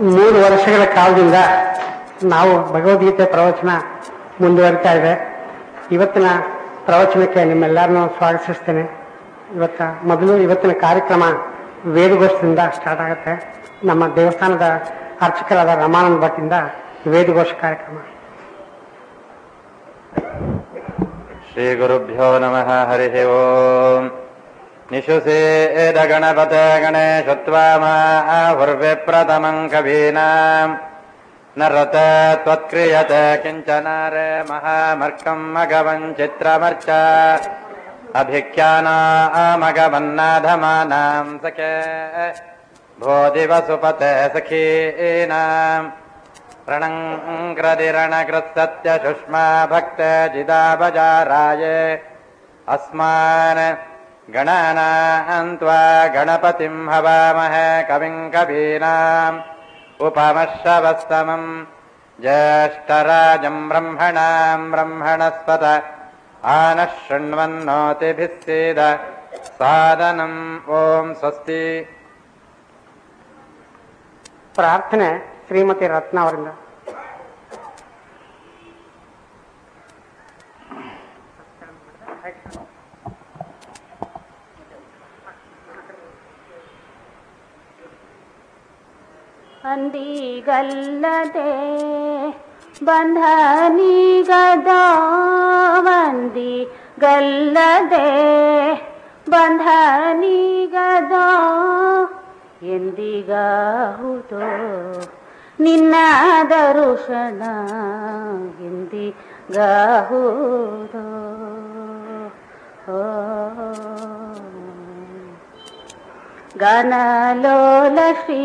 ಮೂರು ವರ್ಷಗಳ ಕಾಲದಿಂದ ನಾವು ಭಗವದ್ಗೀತೆ ಪ್ರವಚನ ಮುಂದುವರಿತಾ ಇದೆ ಇವತ್ತಿನ ಪ್ರವಚನಕ್ಕೆ ನಿಮ್ಮೆಲ್ಲರನ್ನೂ ಸ್ವಾಗತಿಸ್ತೇನೆ ಇವತ್ತ ಮೊದಲು ಇವತ್ತಿನ ಕಾರ್ಯಕ್ರಮ ವೇದಘೋಷದಿಂದ ಸ್ಟಾರ್ಟ್ ಆಗುತ್ತೆ ನಮ್ಮ ದೇವಸ್ಥಾನದ ಅರ್ಚಕರಾದ ರಮಾನಂದ ಭಟ್ಟಿಂದ ವೇದಘೋಷ ಕಾರ್ಯಕ್ರಮ श्रीगुरुभ्यो नमः हरिः ओम् निशुसेदगणपत गणेशत्वामाहुर्विप्रथमम् कवीनाम् न रत त्वत्क्रियत किञ्चन रे महामर्कम् मघवम् चित्रमर्च अभिख्यानामगमन्नाधमानाम् सखे भो दिवसुपते सखीनाम् रणङ्कृतिरणकृत्सत्य सुष्मा भक्त जिदाबजाराय अस्मान् गणानान्त्वा गणपतिम् हवामहे कविम् कवीनाम् उपमश्रवस्तमम् ज्येष्ठराजम् ब्रह्मणाम् ब्रह्मणस्पत आनः शृण्वन्नोतिभिः सीद सादनम् ॐ स्वस्ति ಪ್ರಾರ್ಥನೆ ಶ್ರೀಮತಿ ರತ್ನ ಅವರಿಂದ ಅಂದಿಗಲ್ಲದೆ ಬಂಧನಿಗದ ಗಲ್ಲದೆ ಬಂಧನಿಗದ ಎಂದಿಗಾಹುದೋ ನಿನ್ನ ದರುಷಣ ಎಂದಿಗಾಹುದೋ ಓ ಗನಲೋಲ ಶ್ರೀ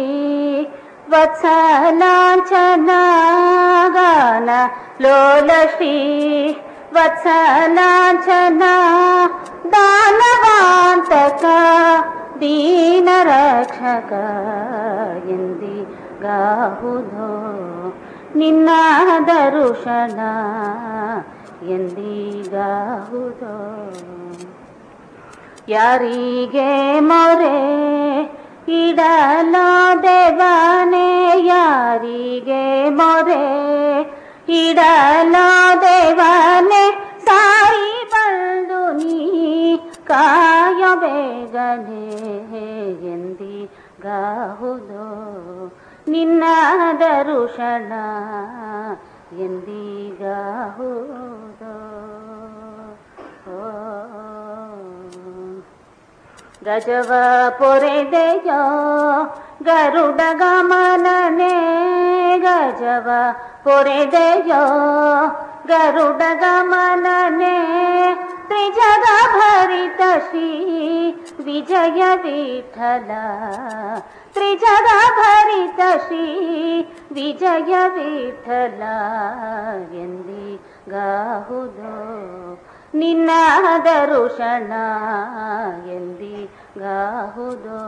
ವತ್ಸಲಾಂಚನ ಗಾನ ಲೋಲ ಶ್ರೀ ವತ್ಸಲಾಂಚನ ದಾನವಾಂತಕ ದೀನ ರಕ್ಷಕ ಎಂದಿಗಾಹುದೋ ನಿನ್ನ ದರುಷಣ ಎಂದಿಗಾಹುದೋ ಯಾರಿಗೆ ಮೊರೆ ಇಡಲೋ ದೇವನೇ ಯಾರಿಗೆ ಮೊರೆ ಇಡಲೋ ದೇವನೇ ಸಾಯಿ ಬಂದು ನೀ ಕಾಯ ಬೇಗನೆ ಎಂದಿಗಾಹುದೋ ನಿನ್ನ ದರುಷಣ ಎಂದಿಗಾಹುದೋ ಓ ಗಜವ ಪೊರೆದೆಯೋ ಗರುಡ ಗಮನನೆ ಗಜವ ಪೊರೆದೆಯೋ ಗರುಡ ಗಮನನೆ ತ್ರಿಜಗ ಭರಿತ ಶ್ರೀ ವಿಜಯ ವಿಠಲ ತ್ರಿಜಗ ಭರಿತ ಶ್ರೀ ವಿಜಯ ವಿಠಲ ಎಂದಿಗಾಹುದೋ ನಿನ್ನ ದರುಷಣ ಎಂದಿಗಾಹುದೋ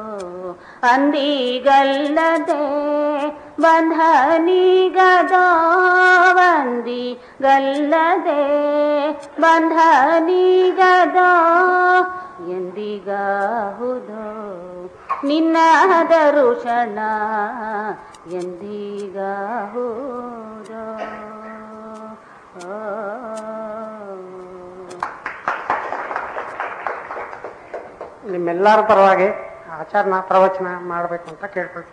ಅಂದಿಗಲ್ಲದೆ ಬಂಧನಿಗದೋ ಬಂದಿಗಲ್ಲದೆ ಬಂಧನಿಗದೋ ಎಂದಿಗಾಹುದೋ ನಿನ್ನ ದರುಷಣ ಎಂದಿಗಾಹುದೋ ಓ ನಿಮ್ಮೆಲ್ಲರ ಪರವಾಗಿ ಆಚರಣ ಪ್ರವಚನ ಮಾಡಬೇಕು ಅಂತ ಕೇಳ್ಕೊಳ್ತೀನಿ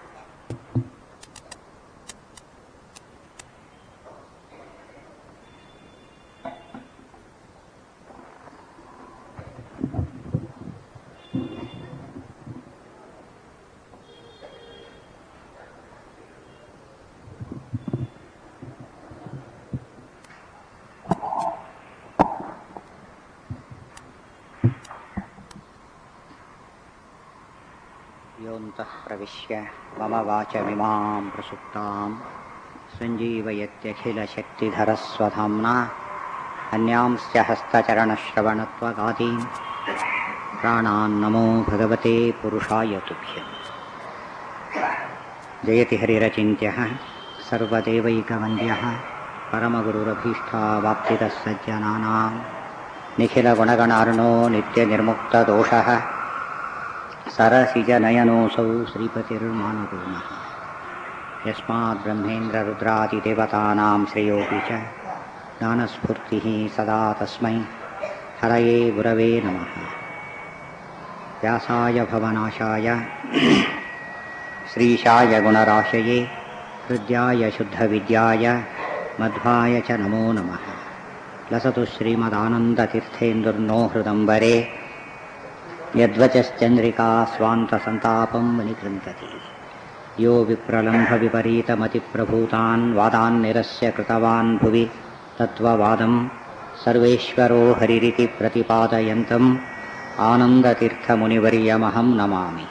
योऽन्तः प्रविश्य मम वाचमिमां प्रसुप्तां सञ्जीवयत्यखिलशक्तिधरस्वधाम्ना अन्यांश्च हस्तचरणश्रवणत्वगादीन् प्राणान्नमो भगवते पुरुषाय तुभ्यम् जयति हरिरचिन्त्यः सर्वदेवैकवन्द्यः परमगुरुरभीष्टावाप्तितः सज्जनानां निखिलगुणगणार्णो नित्यनिर्मुक्तदोषः सरसिजनयनोऽसौ श्रीपतिर्मानगुणः यस्मात् ब्रह्मेन्द्ररुद्रादिदेवतानां श्रेयोऽपि च ज्ञानस्फूर्तिः सदा तस्मै हरये गुरवे नमः व्यासाय भवनाशाय श्रीशाय गुणराशये हृद्याय शुद्धविद्याय मध्वाय च नमो नमः लसतु श्रीमदानन्दतीर्थेन्दुर्नो हृदम्बरे यद्वचश्चन्द्रिका स्वान्तसन्तापं मणिकृन्तति यो विप्रलम्भविपरीतमतिप्रभूतान् वादान् निरस्य कृतवान् भुवि तत्त्ववादं सर्वेश्वरो हरिरिति प्रतिपादयन्तम् आनन्दतीर्थमुनिवर्यमहं नमामि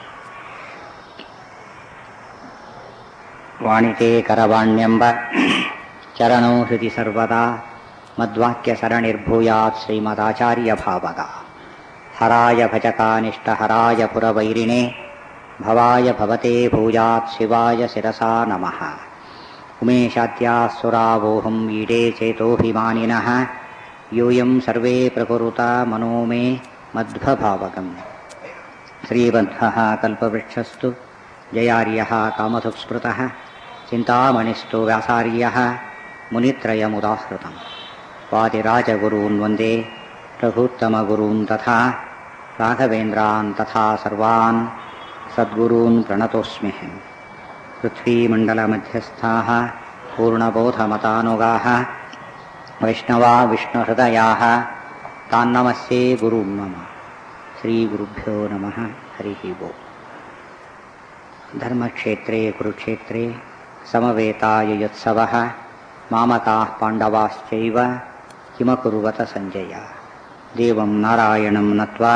ವಾಣಿತೆ ಕರವಾಣ್ಯಂಬ ಚರಣೋ ಹೃದಿ ಸರ್ವದಾ ಮದ್ವಾಕ್ಯಸರಣಿರ್ಭೂಯಾತ್ ಶ್ರೀಮದಾಚಾರ್ಯ ಭಾವಗ ಹರಾಯ ಭಜಕಾನಿಷ್ಠ ಹರಾಯ ಪುರವೈರಿಣೆ ಭವಾಯ ಭವತೆ ಭೂಯಾತ್ ಶಿವಾಯ ಶಿರಸಾ ನಮಃ ಉಮೇಶಾದ್ಯಾಸುರಾವೋಹಂ ಈಡೇ ಚೇತೋಭಿಮಾನಿನಃ ಯೂಯಂ ಸರ್ವೇ ಪ್ರಕುರುತ ಮನೋ ಮೇ ಮಧ್ವಭಾವಗಂ ಶ್ರೀಬದ್ಧಃ ಕಲ್ಪವೃಕ್ಷಸ್ತು ಜಯಾರ್ಯಃ ಕಾಮಧುಕ್ಸ್ಮೃತಃ ಚಿಂತಾಮಣಿಸ್ತು ವ್ಯಾಸಾರ್ಯಃ ಮುನಿತ್ರಯमुदाहृतं वादिराजगुरून् वन्दे रघुत्तमगुरून् तथा राघवेन्द्रान् तथा सर्वान् सद्गुरून् प्रणतोऽस्म्यहम् पृथ्वीमण्डलमध्यस्थाः पूर्णबोधमतानुगाः वैष्णवा विष्णुहृदयाः तान्नमस्ये गुरून् मम श्रीगुरुभ्यो नमः हरिः ओम् धर्मक्षेत्रे कुरुक्षेत्रे समवेतायुयुत्सवः मामकाः पाण्डवाश्चैव किमकुर्वत सञ्जय देवं नारायणं नत्वा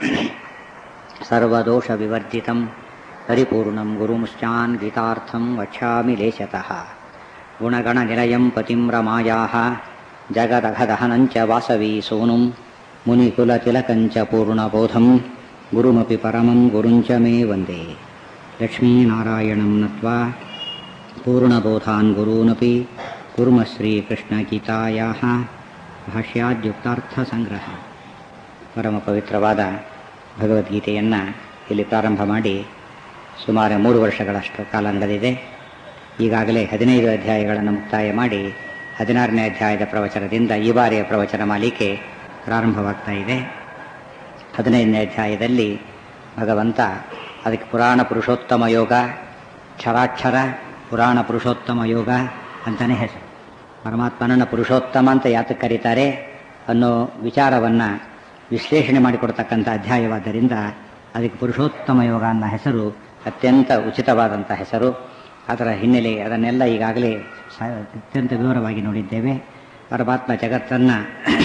सर्वदोषविवर्जितं परिपूर्णं गुरुमुश्चान् गीतार्थं वक्ष्यामि लेशतः गुणगणनिलयं पतिं रमायाः जगदघदहनञ्च वासवी सूनुं मुनिकुलतिलकञ्च पूर्णबोधं गुरुमपि परमं गुरुञ्च मे वन्दे लक्ष्मीनारायणं नत्वा पूर्णबोधान् गुरूनपि कुर्म ಶ್ರೀಕೃಷ್ಣಗೀತಾಯಾಹ ಭಾಷ್ಯಾದ್ಯುಕ್ತಾರ್ಥಸಂಗ್ರಹ ಪರಮ ಪವಿತ್ರವಾದ ಭಗವದ್ಗೀತೆಯನ್ನು ಇಲ್ಲಿ ಪ್ರಾರಂಭ ಮಾಡಿ ಸುಮಾರು ಮೂರು ವರ್ಷಗಳಷ್ಟು ಕಾಲ ನಡೆದಿದೆ ಈಗಾಗಲೇ ಹದಿನೈದು ಅಧ್ಯಾಯಗಳನ್ನು ಮುಕ್ತಾಯ ಮಾಡಿ ಹದಿನಾರನೇ ಅಧ್ಯಾಯದ ಪ್ರವಚನದಿಂದ ಈ ಬಾರಿಯ ಪ್ರವಚನ ಮಾಲಿಕೆ ಪ್ರಾರಂಭವಾಗ್ತಾ ಇದೆ ಹದಿನೈದನೇ ಅಧ್ಯಾಯದಲ್ಲಿ ಭಗವಂತ ಅದಕ್ಕೆ ಪುರಾಣ ಪುರುಷೋತ್ತಮ ಯೋಗ ಕ್ಷರಾಕ್ಷರ ಪುರಾಣ ಪುರುಷೋತ್ತಮ ಯೋಗ ಅಂತಲೇ ಹೆಸರು ಪರಮಾತ್ಮನನ್ನು ಪುರುಷೋತ್ತಮ ಅಂತ ಯಾತಕ್ಕೆ ಕರೀತಾರೆ ಅನ್ನೋ ವಿಚಾರವನ್ನು ವಿಶ್ಲೇಷಣೆ ಮಾಡಿಕೊಡ್ತಕ್ಕಂಥ ಅಧ್ಯಾಯವಾದ್ದರಿಂದ ಅದಕ್ಕೆ ಪುರುಷೋತ್ತಮ ಯೋಗ ಅನ್ನೋ ಹೆಸರು ಅತ್ಯಂತ ಉಚಿತವಾದಂಥ ಹೆಸರು ಅದರ ಹಿನ್ನೆಲೆ ಅದನ್ನೆಲ್ಲ ಈಗಾಗಲೇ ಸ- ಅತ್ಯಂತ ವಿವರವಾಗಿ ನೋಡಿದ್ದೇವೆ ಪರಮಾತ್ಮ ಜಗತ್ತನ್ನು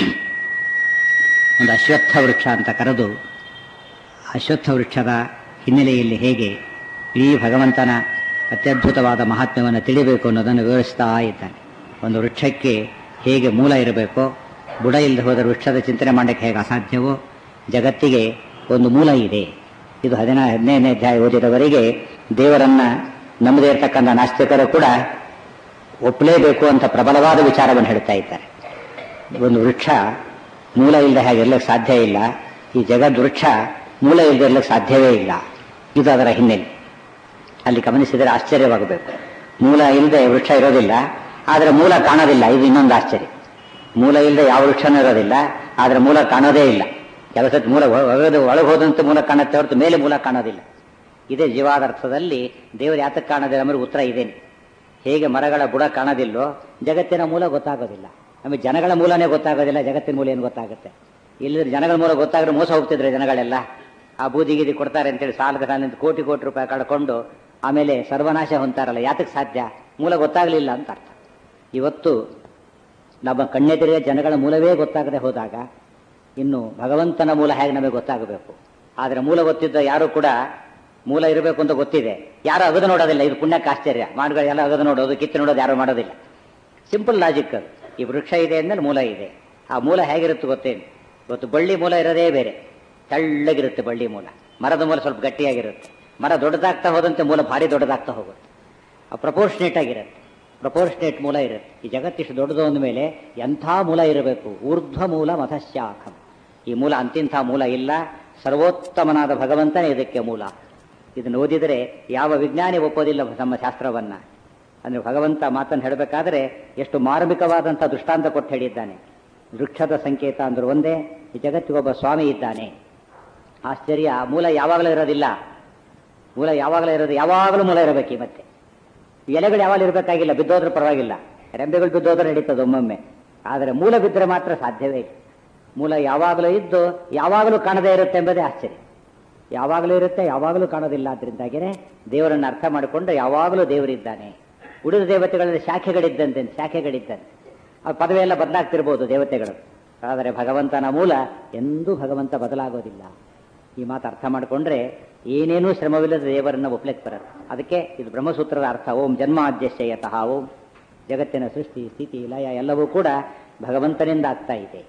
ಒಂದು ಅಶ್ವತ್ಥ ವೃಕ್ಷ ಅಂತ ಕರೆದು ಅಶ್ವತ್ಥ ವೃಕ್ಷದ ಹಿನ್ನೆಲೆಯಲ್ಲಿ ಹೇಗೆ ಇಡೀ ಭಗವಂತನ ಅತ್ಯದ್ಭುತವಾದ ಮಹಾತ್ಮ್ಯವನ್ನು ತಿಳಿಬೇಕು ಅನ್ನೋದನ್ನು ವಿವರಿಸ್ತಾ ಇದ್ದಾನೆ ಒಂದು ವೃಕ್ಷಕ್ಕೆ ಹೇಗೆ ಮೂಲ ಇರಬೇಕೋ ಬುಡ ಇಲ್ಲದೆ ಹೋದ ವೃಕ್ಷದ ಚಿಂತನೆ ಮಾಡಕ್ಕೆ ಹೇಗೆ ಅಸಾಧ್ಯವೋ ಜಗತ್ತಿಗೆ ಒಂದು ಮೂಲ ಇದೆ ಇದು ಹದಿನಾ ಹದಿನೈದನೇ ಅಧ್ಯಾಯ ಓದಿದವರಿಗೆ ದೇವರನ್ನ ನಮ್ಮದೇ ಇರತಕ್ಕಂಥ ನಾಸ್ತಿಕರು ಕೂಡ ಒಪ್ಪಲೇಬೇಕು ಅಂತ ಪ್ರಬಲವಾದ ವಿಚಾರವನ್ನು ಹೇಳ್ತಾ ಇದ್ದಾರೆ ಒಂದು ವೃಕ್ಷ ಮೂಲ ಇಲ್ಲದೆ ಹಾಗೆ ಇರ್ಲಿಕ್ಕೆ ಸಾಧ್ಯ ಇಲ್ಲ ಈ ಜಗದ್ ವೃಕ್ಷ ಮೂಲ ಇಲ್ಲದೆ ಇರ್ಲಿಕ್ಕೆ ಸಾಧ್ಯವೇ ಇಲ್ಲ ಇದು ಅದರ ಹಿನ್ನೆಲೆ ಅಲ್ಲಿ ಗಮನಿಸಿದರೆ ಆಶ್ಚರ್ಯವಾಗಬೇಕು ಮೂಲ ಇಲ್ಲದೆ ವೃಕ್ಷ ಇರೋದಿಲ್ಲ ಆದರೆ ಮೂಲ ಕಾಣೋದಿಲ್ಲ ಇದು ಇನ್ನೊಂದು ಆಶ್ಚರ್ಯ ಮೂಲ ಇಲ್ಲದೆ ಯಾವ ವೃಕ್ಷನೂ ಇರೋದಿಲ್ಲ ಆದರೆ ಮೂಲ ಕಾಣೋದೇ ಇಲ್ಲ ಕೆಲವು ಸತಿ ಮೂಲ ಒಳಗೆ ಒಳಗೆ ಹೋದಂತೆ ಮೂಲ ಕಾಣುತ್ತೆ ಹೊರತು ಮೇಲೆ ಮೂಲ ಕಾಣೋದಿಲ್ಲ ಇದೇ ಜೀವಾದರ್ಥದಲ್ಲಿ ದೇವರು ಯಾತಕ್ಕೆ ಕಾಣೋದಿಲ್ಲ ನಮಗೆ ಉತ್ತರ ಇದೇನೆ ಹೇಗೆ ಮರಗಳ ಬುಡ ಕಾಣೋದಿಲ್ಲೋ ಜಗತ್ತಿನ ಮೂಲ ಗೊತ್ತಾಗೋದಿಲ್ಲ ನಮಗೆ ಜನಗಳ ಮೂಲನೇ ಗೊತ್ತಾಗೋದಿಲ್ಲ ಜಗತ್ತಿನ ಮೂಲ ಏನು ಗೊತ್ತಾಗುತ್ತೆ ಇಲ್ಲದ್ರೆ ಜನಗಳ ಮೂಲ ಗೊತ್ತಾಗ್ರೆ ಮೋಸ ಹೋಗ್ತಿದ್ರೆ ಜನಗಳೆಲ್ಲ ಆ ಬೂದಿ ಗೀದಿ ಕೊಡ್ತಾರೆ ಅಂತೇಳಿ ಸಾಲದ ಕಾಲದಿಂದ ಕೋಟಿ ಕೋಟಿ ರೂಪಾಯಿ ಕಳ್ಕೊಂಡು ಆಮೇಲೆ ಸರ್ವನಾಶ ಹೊಂತಾರಲ್ಲ ಯಾತಕ್ಕೆ ಸಾಧ್ಯ ಮೂಲ ಗೊತ್ತಾಗಲಿಲ್ಲ ಅಂತ ಅರ್ಥ ಇವತ್ತು ನಮ್ಮ ಕಣ್ಣೆದುರಿಗೆ ಜನಗಳ ಮೂಲವೇ ಗೊತ್ತಾಗದೆ ಹೋದಾಗ ಇನ್ನು ಭಗವಂತನ ಮೂಲ ಹೇಗೆ ನಮಗೆ ಗೊತ್ತಾಗಬೇಕು ಆದರೆ ಮೂಲ ಗೊತ್ತಿದ್ದ ಯಾರು ಕೂಡ ಮೂಲ ಇರಬೇಕು ಅಂತ ಗೊತ್ತಿದೆ ಯಾರು ಅಗದು ನೋಡೋದಿಲ್ಲ ಇದು ಪುಣ್ಯಕ್ಕೆ ಆಶ್ಚರ್ಯ ಮಾಡುಗಳೆಲ್ಲ ಅಗದು ನೋಡೋದು ಕಿತ್ತು ನೋಡೋದು ಯಾರು ಮಾಡೋದಿಲ್ಲ ಸಿಂಪಲ್ ಲಾಜಿಕ್ ಅದು ಈ ವೃಕ್ಷ ಇದೆ ಅಂದಮೇಲೆ ಮೂಲ ಇದೆ ಆ ಮೂಲ ಹೇಗಿರುತ್ತೆ ಗೊತ್ತೇನು ಇವತ್ತು ಬಳ್ಳಿ ಮೂಲ ಇರೋದೇ ಬೇರೆ ತೆಳ್ಳಗಿರುತ್ತೆ ಬಳ್ಳಿ ಮೂಲ ಮರದ ಮೂಲ ಸ್ವಲ್ಪ ಗಟ್ಟಿಯಾಗಿರುತ್ತೆ ಮರ ದೊಡ್ಡದಾಗ್ತಾ ಹೋದಂತೆ ಮೂಲ ಭಾರಿ ದೊಡ್ಡದಾಗ್ತಾ ಹೋಗುತ್ತೆ ಆ ಪ್ರಪೋರ್ಷನೇಟ್ ಆಗಿರುತ್ತೆ ಪ್ರಪೋರ್ಷನೇಟ್ ಮೂಲ ಇರುತ್ತೆ ಈ ಜಗತ್ತಿಷ್ಟು ದೊಡ್ಡದು ಅಂದ ಮೇಲೆ ಎಂಥ ಮೂಲ ಇರಬೇಕು ಊರ್ಧ್ವ ಮೂಲ ಮತಶಾಖಂ ಈ ಮೂಲ ಅಂತಿಂಥ ಮೂಲ ಇಲ್ಲ ಸರ್ವೋತ್ತಮನಾದ ಭಗವಂತನೇ ಇದಕ್ಕೆ ಮೂಲ ಇದನ್ನು ಓದಿದರೆ ಯಾವ ವಿಜ್ಞಾನಿ ಒಪ್ಪೋದಿಲ್ಲ ನಮ್ಮ ಶಾಸ್ತ್ರವನ್ನ ಅಂದ್ರೆ ಭಗವಂತ ಮಾತನ್ನು ಹೇಳಬೇಕಾದ್ರೆ ಎಷ್ಟು ಮಾರ್ಮಿಕವಾದಂಥ ದೃಷ್ಟಾಂತ ಕೊಟ್ಟು ಹೇಳಿದ್ದಾನೆ ವೃಕ್ಷದ ಸಂಕೇತ ಅಂದ್ರೆ ಒಂದೇ ಈ ಜಗತ್ತಿಗೊಬ್ಬ ಸ್ವಾಮಿ ಇದ್ದಾನೆ ಆಶ್ಚರ್ಯ ಮೂಲ ಯಾವಾಗಲೂ ಇರೋದಿಲ್ಲ ಮೂಲ ಯಾವಾಗಲೂ ಇರೋದು ಯಾವಾಗಲೂ ಮೂಲ ಇರಬೇಕು ಈ ಮತ್ತೆ ಎಲೆಗಳು ಯಾವಾಗಲೂ ಇರಬೇಕಾಗಿಲ್ಲ ಬಿದ್ದೋದ್ರೆ ಪರವಾಗಿಲ್ಲ ರೆಂಬೆಗಳು ಬಿದ್ದೋದ್ರೆ ನಡೀತದೆ ಒಮ್ಮೊಮ್ಮೆ ಆದರೆ ಮೂಲ ಬಿದ್ದರೆ ಮಾತ್ರ ಸಾಧ್ಯವೇ ಇಲ್ಲ ಮೂಲ ಯಾವಾಗಲೂ ಇದ್ದು ಯಾವಾಗಲೂ ಕಾಣದೇ ಇರುತ್ತೆ ಎಂಬುದೇ ಆಶ್ಚರ್ಯ ಯಾವಾಗಲೂ ಇರುತ್ತೆ ಯಾವಾಗಲೂ ಕಾಣೋದಿಲ್ಲ ಆದ್ರಿಂದಾಗಿಯೇ ದೇವರನ್ನು ಅರ್ಥ ಮಾಡಿಕೊಂಡು ಯಾವಾಗಲೂ ದೇವರಿದ್ದಾನೆ ಉಳಿದ ದೇವತೆಗಳಲ್ಲಿ ಶಾಖೆಗಳಿದ್ದಂತೆ ಶಾಖೆಗಳಿದ್ದಂತೆ ಆ ಪದವಿ ಎಲ್ಲ ಬದಲಾಗ್ತಿರ್ಬೋದು ದೇವತೆಗಳು ಆದರೆ ಭಗವಂತನ ಮೂಲ ಎಂದೂ ಭಗವಂತ ಬದಲಾಗೋದಿಲ್ಲ ಈ ಮಾತು ಅರ್ಥ ಮಾಡಿಕೊಂಡ್ರೆ ಏನೇನೂ ಶ್ರಮವಿಲ್ಲದ ದೇವರನ್ನ ಒಪ್ಲಿಕ್ಕೆ ಬರಲ್ಲ ಅದಕ್ಕೆ ಇದು ಬ್ರಹ್ಮಸೂತ್ರದ ಅರ್ಥ ಓಂ ಜನ್ಮಾದ್ಯಶ್ಯ ಯತಃ ಓಂ ಜಗತ್ತಿನ ಸೃಷ್ಟಿ ಸ್ಥಿತಿ ಲಯ ಎಲ್ಲವೂ ಕೂಡ ಭಗವಂತನಿಂದ ಆಗ್ತಾ ಇದೆ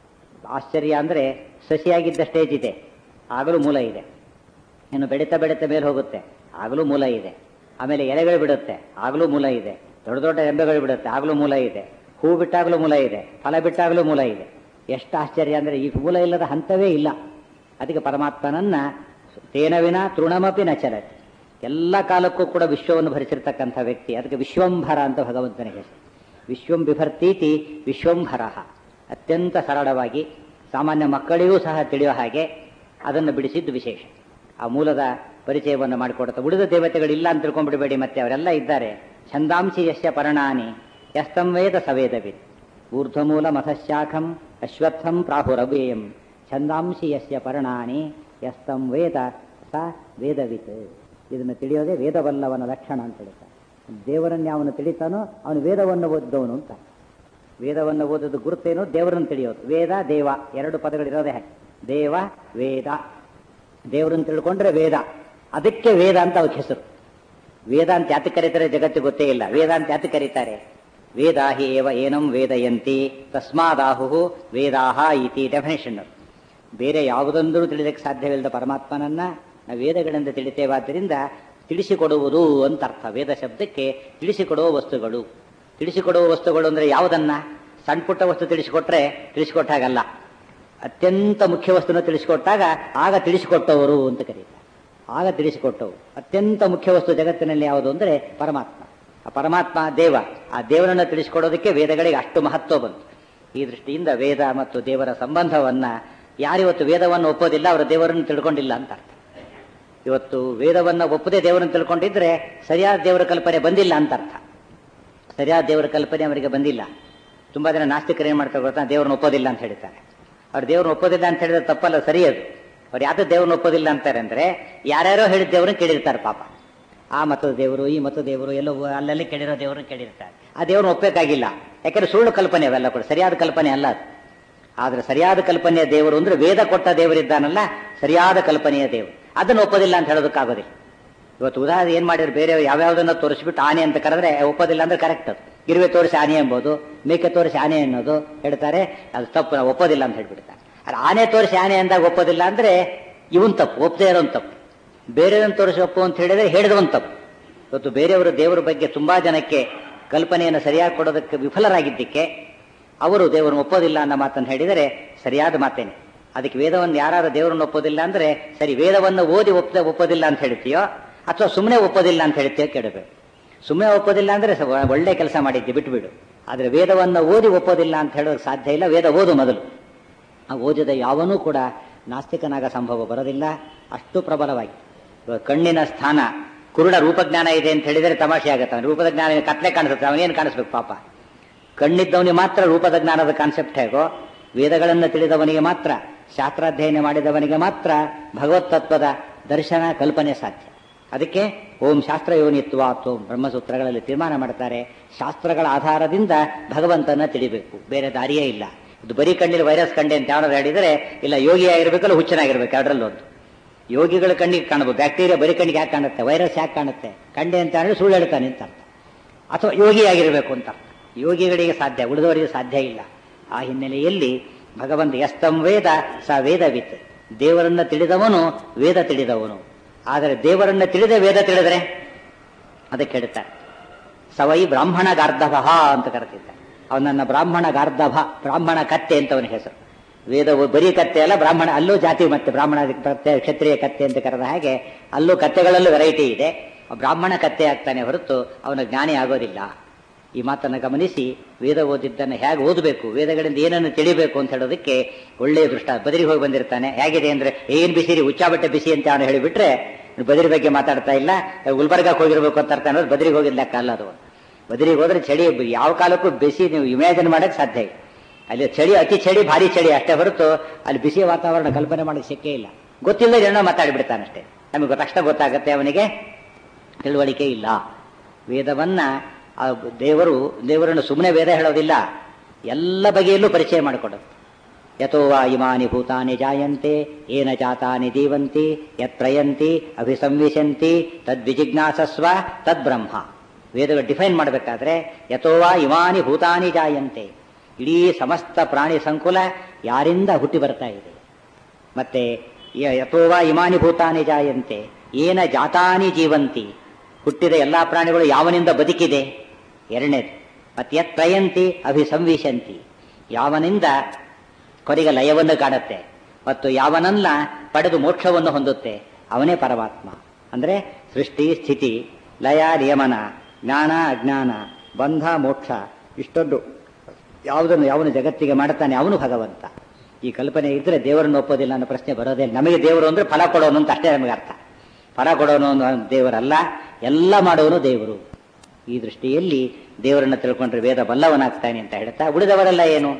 ಆಶ್ಚರ್ಯ ಅಂದರೆ ಸಸಿಯಾಗಿದ್ದ ಸ್ಟೇಜ್ ಇದೆ ಆಗಲೂ ಮೂಲ ಇದೆ ಇನ್ನು ಬೆಳೀತಾ ಬೆಳೀತಾ ಮೇಲೆ ಹೋಗುತ್ತೆ ಆಗಲೂ ಮೂಲ ಇದೆ ಆಮೇಲೆ ಎಲೆಗಳು ಬಿಡುತ್ತೆ ಆಗಲೂ ಮೂಲ ಇದೆ ದೊಡ್ಡ ದೊಡ್ಡ ಎಬ್ಬೆಗಳು ಬಿಡುತ್ತೆ ಆಗಲೂ ಮೂಲ ಇದೆ ಹೂ ಬಿಟ್ಟಾಗಲೂ ಮೂಲ ಇದೆ ಫಲ ಬಿಟ್ಟಾಗಲೂ ಮೂಲ ಇದೆ ಎಷ್ಟು ಆಶ್ಚರ್ಯ ಅಂದರೆ ಈ ಮೂಲ ಇಲ್ಲದ ಹಂತವೇ ಇಲ್ಲ ಅದಕ್ಕೆ ಪರಮಾತ್ಮನನ್ನ ತೇನ ವಿನ ತೃಣಮಪಿ ನ ಚಲತಿ ಎಲ್ಲ ಕಾಲಕ್ಕೂ ಕೂಡ ವಿಶ್ವವನ್ನು ಭರಿಸಿರ್ತಕ್ಕಂಥ ವ್ಯಕ್ತಿ ಅದಕ್ಕೆ ವಿಶ್ವಂಭರ ಅಂತ ಭಗವಂತನಿಗೆ ಹೆಸರು ವಿಶ್ವಂ ಬಿಭರ್ತೀತಿ ವಿಶ್ವಂಭರ ಅತ್ಯಂತ ಸರಳವಾಗಿ ಸಾಮಾನ್ಯ ಮಕ್ಕಳಿಗೂ ಸಹ ತಿಳಿಯೋ ಹಾಗೆ ಅದನ್ನು ಬಿಡಿಸಿದ್ದು ವಿಶೇಷ ಆ ಮೂಲದ ಪರಿಚಯವನ್ನು ಮಾಡಿಕೊಡುತ್ತೆ ಉಳಿದ ದೇವತೆಗಳಿಲ್ಲ ಅಂತ ತಿಳ್ಕೊಂಡ್ಬಿಡಬೇಡಿ ಮತ್ತೆ ಅವರೆಲ್ಲ ಇದ್ದಾರೆ ಛಂದಾಂಶಿ ಯಶ್ಯ ಪರ್ಣಾನಿ ಯಸ್ತಂ ವೇದ ಸವೇದವಿದ್ ಊರ್ಧ್ವಮೂಲ ಮಥಶಾಖಂ ಅಶ್ವತ್ಥಂ ಪ್ರಾಹುರವ್ಯಯಂ ಛಂದಾಂಶಿ ಯಸ್ಯ ಪರ್ಣಾನಿ ಯಸ್ತಂ ವೇದ ಸ ವೇದವಿತ್ ಇದನ್ನು ತಿಳಿಯೋದೇ ವೇದವಲ್ಲವನ ಲಕ್ಷಣ ಅಂತ ಹೇಳ್ತಾರೆ ದೇವರನ್ನು ಯಾವನು ತಿಳಿತಾನೋ ಅವನು ವೇದವನ್ನು ಓದಿದವನು ಅಂತ ವೇದವನ್ನು ಓದೋದು ಗುರುತೇನು ದೇವರನ್ನು ತಿಳಿಯೋದು ವೇದ ದೇವ ಎರಡು ಪದಗಳಿರೋದೇ ಹಾಗೆ ದೇವ ವೇದ ದೇವರನ್ನು ತಿಳ್ಕೊಂಡ್ರೆ ವೇದ ಅದಕ್ಕೆ ವೇದ ಅಂತ ಅವಕ್ಕೆ ಹೆಸರು ವೇದ ಅಂತ ಯಾತಕ್ಕೆ ಕರೀತಾರೆ ಜಗತ್ತು ಗೊತ್ತೇ ಇಲ್ಲ ವೇದ ಅಂತ ಯಾತಕ್ಕೆ ಕರೀತಾರೆ ವೇದ ಹಿ ಏವ ಏನಂ ವೇದಯಂತಿ ತಸ್ಮಾದಾಹು ವೇದಾಹ ಇತಿ ಡೆಫಿನೇಷನ್ ಬೇರೆ ಯಾವುದೊಂದರೂ ತಿಳಿದಕ್ಕೆ ಸಾಧ್ಯವಿಲ್ಲದ ಪರಮಾತ್ಮನನ್ನ ನಾವು ವೇದಗಳಿಂದ ತಿಳಿತೇವಾದ್ದರಿಂದ ತಿಳಿಸಿಕೊಡುವುದು ಅಂತ ಅರ್ಥ ವೇದ ಶಬ್ದಕ್ಕೆ ತಿಳಿಸಿಕೊಡುವ ವಸ್ತುಗಳು ತಿಳಿಸಿಕೊಡುವ ವಸ್ತುಗಳು ಅಂದ್ರೆ ಯಾವುದನ್ನ ಸಣ್ಣ ಪುಟ್ಟ ವಸ್ತು ತಿಳಿಸಿಕೊಟ್ರೆ ತಿಳಿಸಿಕೊಟ್ಟಾಗಲ್ಲ ಅತ್ಯಂತ ಮುಖ್ಯ ವಸ್ತುನ ತಿಳಿಸಿಕೊಟ್ಟಾಗ ಆಗ ತಿಳಿಸಿಕೊಟ್ಟವರು ಅಂತ ಕರೀತಾರೆ ಆಗ ತಿಳಿಸಿಕೊಟ್ಟವು ಅತ್ಯಂತ ಮುಖ್ಯ ವಸ್ತು ಜಗತ್ತಿನಲ್ಲಿ ಯಾವುದು ಅಂದರೆ ಪರಮಾತ್ಮ ಆ ಪರಮಾತ್ಮ ದೇವ ಆ ದೇವರನ್ನು ತಿಳಿಸಿಕೊಡೋದಕ್ಕೆ ವೇದಗಳಿಗೆ ಅಷ್ಟು ಮಹತ್ವ ಬಂತು ಈ ದೃಷ್ಟಿಯಿಂದ ವೇದ ಮತ್ತು ದೇವರ ಸಂಬಂಧವನ್ನ ಯಾರಿವತ್ತು ವೇದವನ್ನು ಒಪ್ಪೋದಿಲ್ಲ ಅವರ ದೇವರನ್ನು ತಿಳ್ಕೊಂಡಿಲ್ಲ ಅಂತ ಅರ್ಥ ಇವತ್ತು ವೇದವನ್ನು ಒಪ್ಪದೆ ದೇವರನ್ನು ತಿಳ್ಕೊಂಡಿದ್ರೆ ಸರಿಯಾದ ದೇವರ ಕಲ್ಪನೆ ಬಂದಿಲ್ಲ ಅಂತ ಅರ್ಥ ಸರಿಯಾದ ದೇವರ ಕಲ್ಪನೆ ಅವರಿಗೆ ಬಂದಿಲ್ಲ ತುಂಬಾ ಜನ ನಾಸ್ತಿಕರು ಏನ್ ಮಾಡ್ತಾರೆ ಗೊತ್ತಾ ದೇವರನ್ನ ಒಪ್ಪೋದಿಲ್ಲ ಅಂತ ಹೇಳ್ತಾರೆ ಅವ್ರು ದೇವ್ರನ್ನ ಒಪ್ಪೋದಿಲ್ಲ ಅಂತ ಹೇಳಿದ್ರೆ ತಪ್ಪಲ್ಲ ಸರಿ ಅದು ಅವ್ರು ಯಾವ್ದು ದೇವ್ರನ್ನ ಒಪ್ಪೋದಿಲ್ಲ ಅಂತಾರೆ ಅಂದ್ರೆ ಯಾರ್ಯಾರೋ ಹೇಳಿದ ದೇವ್ರನ್ನ ಕೇಳಿರ್ತಾರೆ ಪಾಪ ಆ ಮತದ ದೇವರು ಈ ಮತದ ದೇವರು ಎಲ್ಲೋ ಅಲ್ಲಲ್ಲಿ ಕೇಳಿರೋ ದೇವ್ರನ್ನ ಕೇಳಿರ್ತಾರೆ ಆ ದೇವ್ರನ್ನ ಒಪ್ಪಬೇಕಾಗಿಲ್ಲ ಯಾಕಂದ್ರೆ ಸುಳ್ಳು ಕಲ್ಪನೆ ಅವೆಲ್ಲ ಕೂಡ ಸರಿಯಾದ ಕಲ್ಪನೆ ಅಲ್ಲ ಅದು ಆದ್ರೆ ಸರಿಯಾದ ಕಲ್ಪನೆಯ ದೇವರು ಅಂದ್ರೆ ವೇದ ಕೊಟ್ಟ ದೇವರಿದ್ದಾನಲ್ಲ ಸರಿಯಾದ ಕಲ್ಪನೆಯ ದೇವರು ಅದನ್ನು ಒಪ್ಪೋದಿಲ್ಲ ಅಂತ ಹೇಳೋದಕ್ಕಾಗೋದಿಲ್ಲ ಇವತ್ತು ಉದಾಹರಣೆ ಏನ್ ಮಾಡಿದ್ರು ಬೇರೆ ಯಾವ್ಯಾವ್ದನ್ನ ತೋರಿಸ್ಬಿಟ್ಟು ಆನೆ ಅಂತ ಕರೆದ್ರೆ ಒಪ್ಪೋದಿಲ್ಲ ಅಂದ್ರೆ ಕರೆಕ್ಟ್ ಅದು ಇರುವೆ ತೋರಿಸಿ ಆನೆ ಎಂಬುದು ಮೇಕೆ ತೋರಿಸಿ ಆನೆ ಅನ್ನೋದು ಹೇಳ್ತಾರೆ ಅದು ತಪ್ಪು ನಾವು ಒಪ್ಪೋದಿಲ್ಲ ಅಂತ ಹೇಳ್ಬಿಡ್ತಾರೆ ಅದು ಆನೆ ತೋರಿಸಿ ಆನೆ ಅಂದಾಗ ಒಪ್ಪೋದಿಲ್ಲ ಅಂದ್ರೆ ಇವನ್ ತಪ್ಪು ಒಪ್ಪದೇ ಇರೋನ್ ತಪ್ಪು ಬೇರೆಯವ್ರನ್ನ ತೋರಿಸಿ ಒಪ್ಪು ಅಂತ ಹೇಳಿದ್ರೆ ಹೇಳಿದವನ್ ತಪ್ಪು ಇವತ್ತು ಬೇರೆಯವರು ದೇವರ ಬಗ್ಗೆ ತುಂಬಾ ಜನಕ್ಕೆ ಕಲ್ಪನೆಯನ್ನು ಸರಿಯಾಗಿ ಕೊಡೋದಕ್ಕೆ ವಿಫಲರಾಗಿದ್ದಕ್ಕೆ ಅವರು ದೇವರನ್ನು ಒಪ್ಪೋದಿಲ್ಲ ಅನ್ನೋ ಮಾತನ್ನು ಹೇಳಿದರೆ ಸರಿಯಾದ ಮಾತೇನೆ ಅದಕ್ಕೆ ವೇದವನ್ನು ಯಾರು ದೇವರನ್ನು ಒಪ್ಪೋದಿಲ್ಲ ಅಂದ್ರೆ ಸರಿ ವೇದವನ್ನು ಓದಿ ಒಪ್ಪ ಒಪ್ಪೋದಿಲ್ಲ ಅಂತ ಹೇಳ್ತೀಯೋ ಅಥವಾ ಸುಮ್ಮನೆ ಒಪ್ಪೋದಿಲ್ಲ ಅಂತ ಹೇಳ್ತೀಯೋ ಕೇಳಬೇಕು ಸುಮ್ಮನೆ ಒಪ್ಪೋದಿಲ್ಲ ಅಂದ್ರೆ ಸ- ಒಳ್ಳೆ ಕೆಲಸ ಮಾಡಿದ್ದೆ ಬಿಟ್ಬಿಡು ಆದ್ರೆ ವೇದವನ್ನು ಓದಿ ಒಪ್ಪೋದಿಲ್ಲ ಅಂತ ಹೇಳೋದು ಸಾಧ್ಯ ಇಲ್ಲ ವೇದ ಓದು ಮೊದಲು ಆ ಓದಿದ ಯಾವನೂ ಕೂಡ ನಾಸ್ತಿಕನಾಗ ಸಂಭವ ಬರೋದಿಲ್ಲ ಅಷ್ಟು ಪ್ರಬಲವಾಗಿ ಇವಾಗ ಕಣ್ಣಿನ ಸ್ಥಾನ ಕುರುಡ ರೂಪಜ್ಞಾನ ಇದೆ ಅಂತ ಹೇಳಿದರೆ ತಮಾಷೆ ಆಗುತ್ತೆ ಅವನು ರೂಪದ ಜ್ಞಾನ ಕತ್ಲೆ ಕಾಣಿಸುತ್ತೆ ಅವನೇನು ಕಾಣಿಸ್ಬೇಕು ಪಾಪ ಕಣ್ಣಿದ್ದವನಿಗೆ ಮಾತ್ರ ರೂಪದ ಜ್ಞಾನದ ಕಾನ್ಸೆಪ್ಟ್ ಹೇಗೋ ವೇದಗಳನ್ನು ತಿಳಿದವನಿಗೆ ಮಾತ್ರ ಶಾಸ್ತ್ರಾಧ್ಯಯನ ಮಾಡಿದವನಿಗೆ ಮಾತ್ರ ಭಗವತ್ ತತ್ವದ ದರ್ಶನ ಕಲ್ಪನೆ ಸಾಧ್ಯ ಅದಕ್ಕೆ ಓಂ ಶಾಸ್ತ್ರ ಯೋನಿತ್ವ ಓಂ ಬ್ರಹ್ಮಸೂತ್ರಗಳಲ್ಲಿ ತೀರ್ಮಾನ ಮಾಡ್ತಾರೆ ಶಾಸ್ತ್ರಗಳ ಆಧಾರದಿಂದ ಭಗವಂತನ ತಿಳಿಬೇಕು ಬೇರೆ ದಾರಿಯೇ ಇಲ್ಲ ಇದು ಬರೀ ಕಣ್ಣಿನ ವೈರಸ್ ಕಂಡೆ ಅಂತ ಯಾರು ಹೇಳಿದರೆ ಇಲ್ಲ ಯೋಗಿಯಾಗಿರ್ಬೇಕಲ್ಲ ಹುಚ್ಚನಾಗಿರ್ಬೇಕು ಎರಡರಲ್ಲಿ ಒಂದು ಯೋಗಿಗಳ ಕಣ್ಣಿಗೆ ಕಾಣಬಹುದು ಬ್ಯಾಕ್ಟೀರಿಯಾ ಬರೀ ಕಣ್ಣಿಗೆ ಯಾಕೆ ಕಾಣುತ್ತೆ ವೈರಸ್ ಯಾಕೆ ಕಾಣುತ್ತೆ ಕಂಡೆ ಅಂತ ಹೇಳಿದ್ರೆ ಸುಳ್ಳು ಹೇಳ್ತಾನೆ ಅಂತ ಅರ್ಥ ಅಥವಾ ಯೋಗಿಯಾಗಿರಬೇಕು ಅಂತ ಅರ್ಥ. ಯೋಗಿಗಳಿಗೆ ಸಾಧ್ಯ ಉಳಿದವರಿಗೆ ಸಾಧ್ಯ ಇಲ್ಲ ಆ ಹಿನ್ನೆಲೆಯಲ್ಲಿ ಭಗವಂತ ಎಸ್ತಂ ವೇದ ಸ ವೇದವಿತ್ ದೇವರನ್ನ ತಿಳಿದವನು ವೇದ ತಿಳಿದವನು ಆದರೆ ದೇವರನ್ನ ತಿಳಿದ ವೇದ ತಿಳಿದರೆ ಅದಕ್ಕೆ ಹೇಳ್ತಾರೆ ಸವೈ ಬ್ರಾಹ್ಮಣ ಗಾರ್ಧಭ ಅಂತ ಕರೆತಿದ್ದ ಅವನನ್ನ ಬ್ರಾಹ್ಮಣ ಗಾರ್ಧಭ ಬ್ರಾಹ್ಮಣ ಕತ್ತೆ ಅಂತ ಅವನ ಹೆಸರು ವೇದ ಬರೀ ಕತ್ತೆ ಅಲ್ಲ ಬ್ರಾಹ್ಮಣ ಅಲ್ಲೂ ಜಾತಿ ಮತ್ತೆ ಬ್ರಾಹ್ಮಣ ಕತ್ತೆ ಕ್ಷತ್ರಿಯ ಕತ್ತೆ ಅಂತ ಕರೆದ ಹಾಗೆ ಅಲ್ಲೂ ಕತ್ತೆಗಳಲ್ಲೂ ವೆರೈಟಿ ಇದೆ ಬ್ರಾಹ್ಮಣ ಕತ್ತೆ ಆಗ್ತಾನೆ ಹೊರತು ಅವನ ಜ್ಞಾನಿ ಆಗೋದಿಲ್ಲ ಈ ಮಾತನ್ನು ಗಮನಿಸಿ ವೇದ ಓದಿದ್ದನ್ನು ಹೇಗೆ ಓದಬೇಕು ವೇದಗಳಿಂದ ಏನನ್ನು ತಿಳಿಬೇಕು ಅಂತ ಹೇಳೋದಕ್ಕೆ ಒಳ್ಳೆಯ ದೃಷ್ಟ ಬದರಿಗೆ ಹೋಗಿ ಬಂದಿರ್ತಾನೆ ಹೇಗಿದೆ ಅಂದ್ರೆ ಏನ್ ಬಿಸಿರಿ ಉಚ್ಚಾಬಟ್ಟೆ ಬಿಸಿ ಅಂತ ಅವನು ಹೇಳಿಬಿಟ್ರೆ ಬದರಿ ಬಗ್ಗೆ ಮಾತಾಡ್ತಾ ಇಲ್ಲ ಗುಲ್ಬರ್ಗಕ್ಕೆ ಹೋಗಿರ್ಬೇಕು ಅಂತ ಅರ್ಥ ಅನ್ನೋದು ಬದರಿಗೆ ಹೋಗಿದ್ ಲೆಕ್ಕ ಅಲ್ಲ ಅದು ಬದರಿಗೆ ಹೋದ್ರೆ ಚಳಿ ಯಾವ ಕಾಲಕ್ಕೂ ಬಿಸಿ ನೀವು ಇಮ್ಯಾಜಿನ್ ಮಾಡಕ್ ಸಾಧ್ಯ ಇಲ್ಲ ಅಲ್ಲಿ ಚಳಿ ಅತಿ ಚಳಿ ಭಾರಿ ಚಳಿ ಅಷ್ಟೇ ಹೊರತು ಅಲ್ಲಿ ಬಿಸಿ ವಾತಾವರಣ ಕಲ್ಪನೆ ಮಾಡಕ್ಕೆ ಸಿಕ್ಕೇ ಇಲ್ಲ ಗೊತ್ತಿಲ್ಲದೆ ಏನೋ ಮಾತಾಡಿಬಿಡ್ತಾನಷ್ಟೇ ನಮಗೆ ತಕ್ಷಣ ಗೊತ್ತಾಗತ್ತೆ ಅವನಿಗೆ ತಿಳುವಳಿಕೆ ಇಲ್ಲ ವೇದವನ್ನ ಆ ದೇವರು ದೇವರನ್ನು ಸುಮ್ಮನೆ ವೇದ ಹೇಳೋದಿಲ್ಲ ಎಲ್ಲ ಬಗೆಯಲ್ಲೂ ಪರಿಚಯ ಮಾಡಿಕೊಡೋದು ಯಥೋ ವಾ ಇಮಾನಿ ಭೂತಾನಿ ಜಾಯಂತೆ ಏನ ಜಾತಾನಿ ಜೀವಂತಿ ಯತ್ರಯಂತಿ ಅಭಿಸಂವಿಶಂತಿ ತದ್ವಿಜಿಜ್ಞಾಸಸ್ವ ತದ್ಬ್ರಹ್ಮ ವೇದಗಳು ಡಿಫೈನ್ ಮಾಡಬೇಕಾದ್ರೆ ಯಥೋ ವಾ ಇಮಾನಿ ಭೂತಾನಿ ಜಾಯಂತೆ ಇಡೀ ಸಮಸ್ತ ಪ್ರಾಣಿ ಸಂಕುಲ ಯಾರಿಂದ ಹುಟ್ಟಿ ಬರ್ತಾ ಇದೆ ಮತ್ತೆ ಯ- ಯಥೋ ವಾ ಇಮಾನಿ ಭೂತಾನಿ ಜಾಯಂತೆ ಏನ ಜಾತಾನಿ ಜೀವಂತಿ ಹುಟ್ಟಿದ ಎಲ್ಲಾ ಪ್ರಾಣಿಗಳು ಯಾವನಿಂದ ಬದುಕಿದೆ ಎರಡನೇದು ಮತ್ತೆ ಯತ್ರಯಂತಿ ಅಭಿಸಂವಿಶಂತಿ ಯಾವನಿಂದ ಕೊನೆಗೆ ಲಯವನ್ನು ಕಾಣುತ್ತೆ ಮತ್ತು ಯಾವನನ್ನ ಪಡೆದು ಮೋಕ್ಷವನ್ನು ಹೊಂದುತ್ತೆ ಅವನೇ ಪರಮಾತ್ಮ ಅಂದ್ರೆ ಸೃಷ್ಟಿ ಸ್ಥಿತಿ ಲಯ ನಿಯಮನ ಜ್ಞಾನ ಅಜ್ಞಾನ ಬಂಧ ಮೋಕ್ಷ ಇಷ್ಟೊಂದು ಯಾವುದನ್ನು ಯಾವನು ಜಗತ್ತಿಗೆ ಮಾಡ್ತಾನೆ ಅವನು ಭಗವಂತ ಈ ಕಲ್ಪನೆ ಇದ್ರೆ ದೇವರನ್ನು ಒಪ್ಪೋದಿಲ್ಲ ಅನ್ನೋ ಪ್ರಶ್ನೆ ಬರೋದೇ ಇಲ್ಲ. ನಮಗೆ ದೇವರು ಅಂದ್ರೆ ಫಲ ಕೊಡೋನು ಅಂತ ಅಷ್ಟೇ ನಮಗೆ ಅರ್ಥ ಫಲ ಕೊಡೋನು ಅನ್ನೋ ದೇವರಲ್ಲ ಎಲ್ಲ ಮಾಡೋನು ದೇವರು ಈ ದೃಷ್ಟಿಯಲ್ಲಿ ದೇವರನ್ನ ತಿಳ್ಕೊಂಡ್ರೆ ವೇದ ಬಲ್ಲವನಾಗ್ತಾನೆ ಅಂತ ಹೇಳ್ತಾ ಉಳಿದವರೆಲ್ಲ ಏನು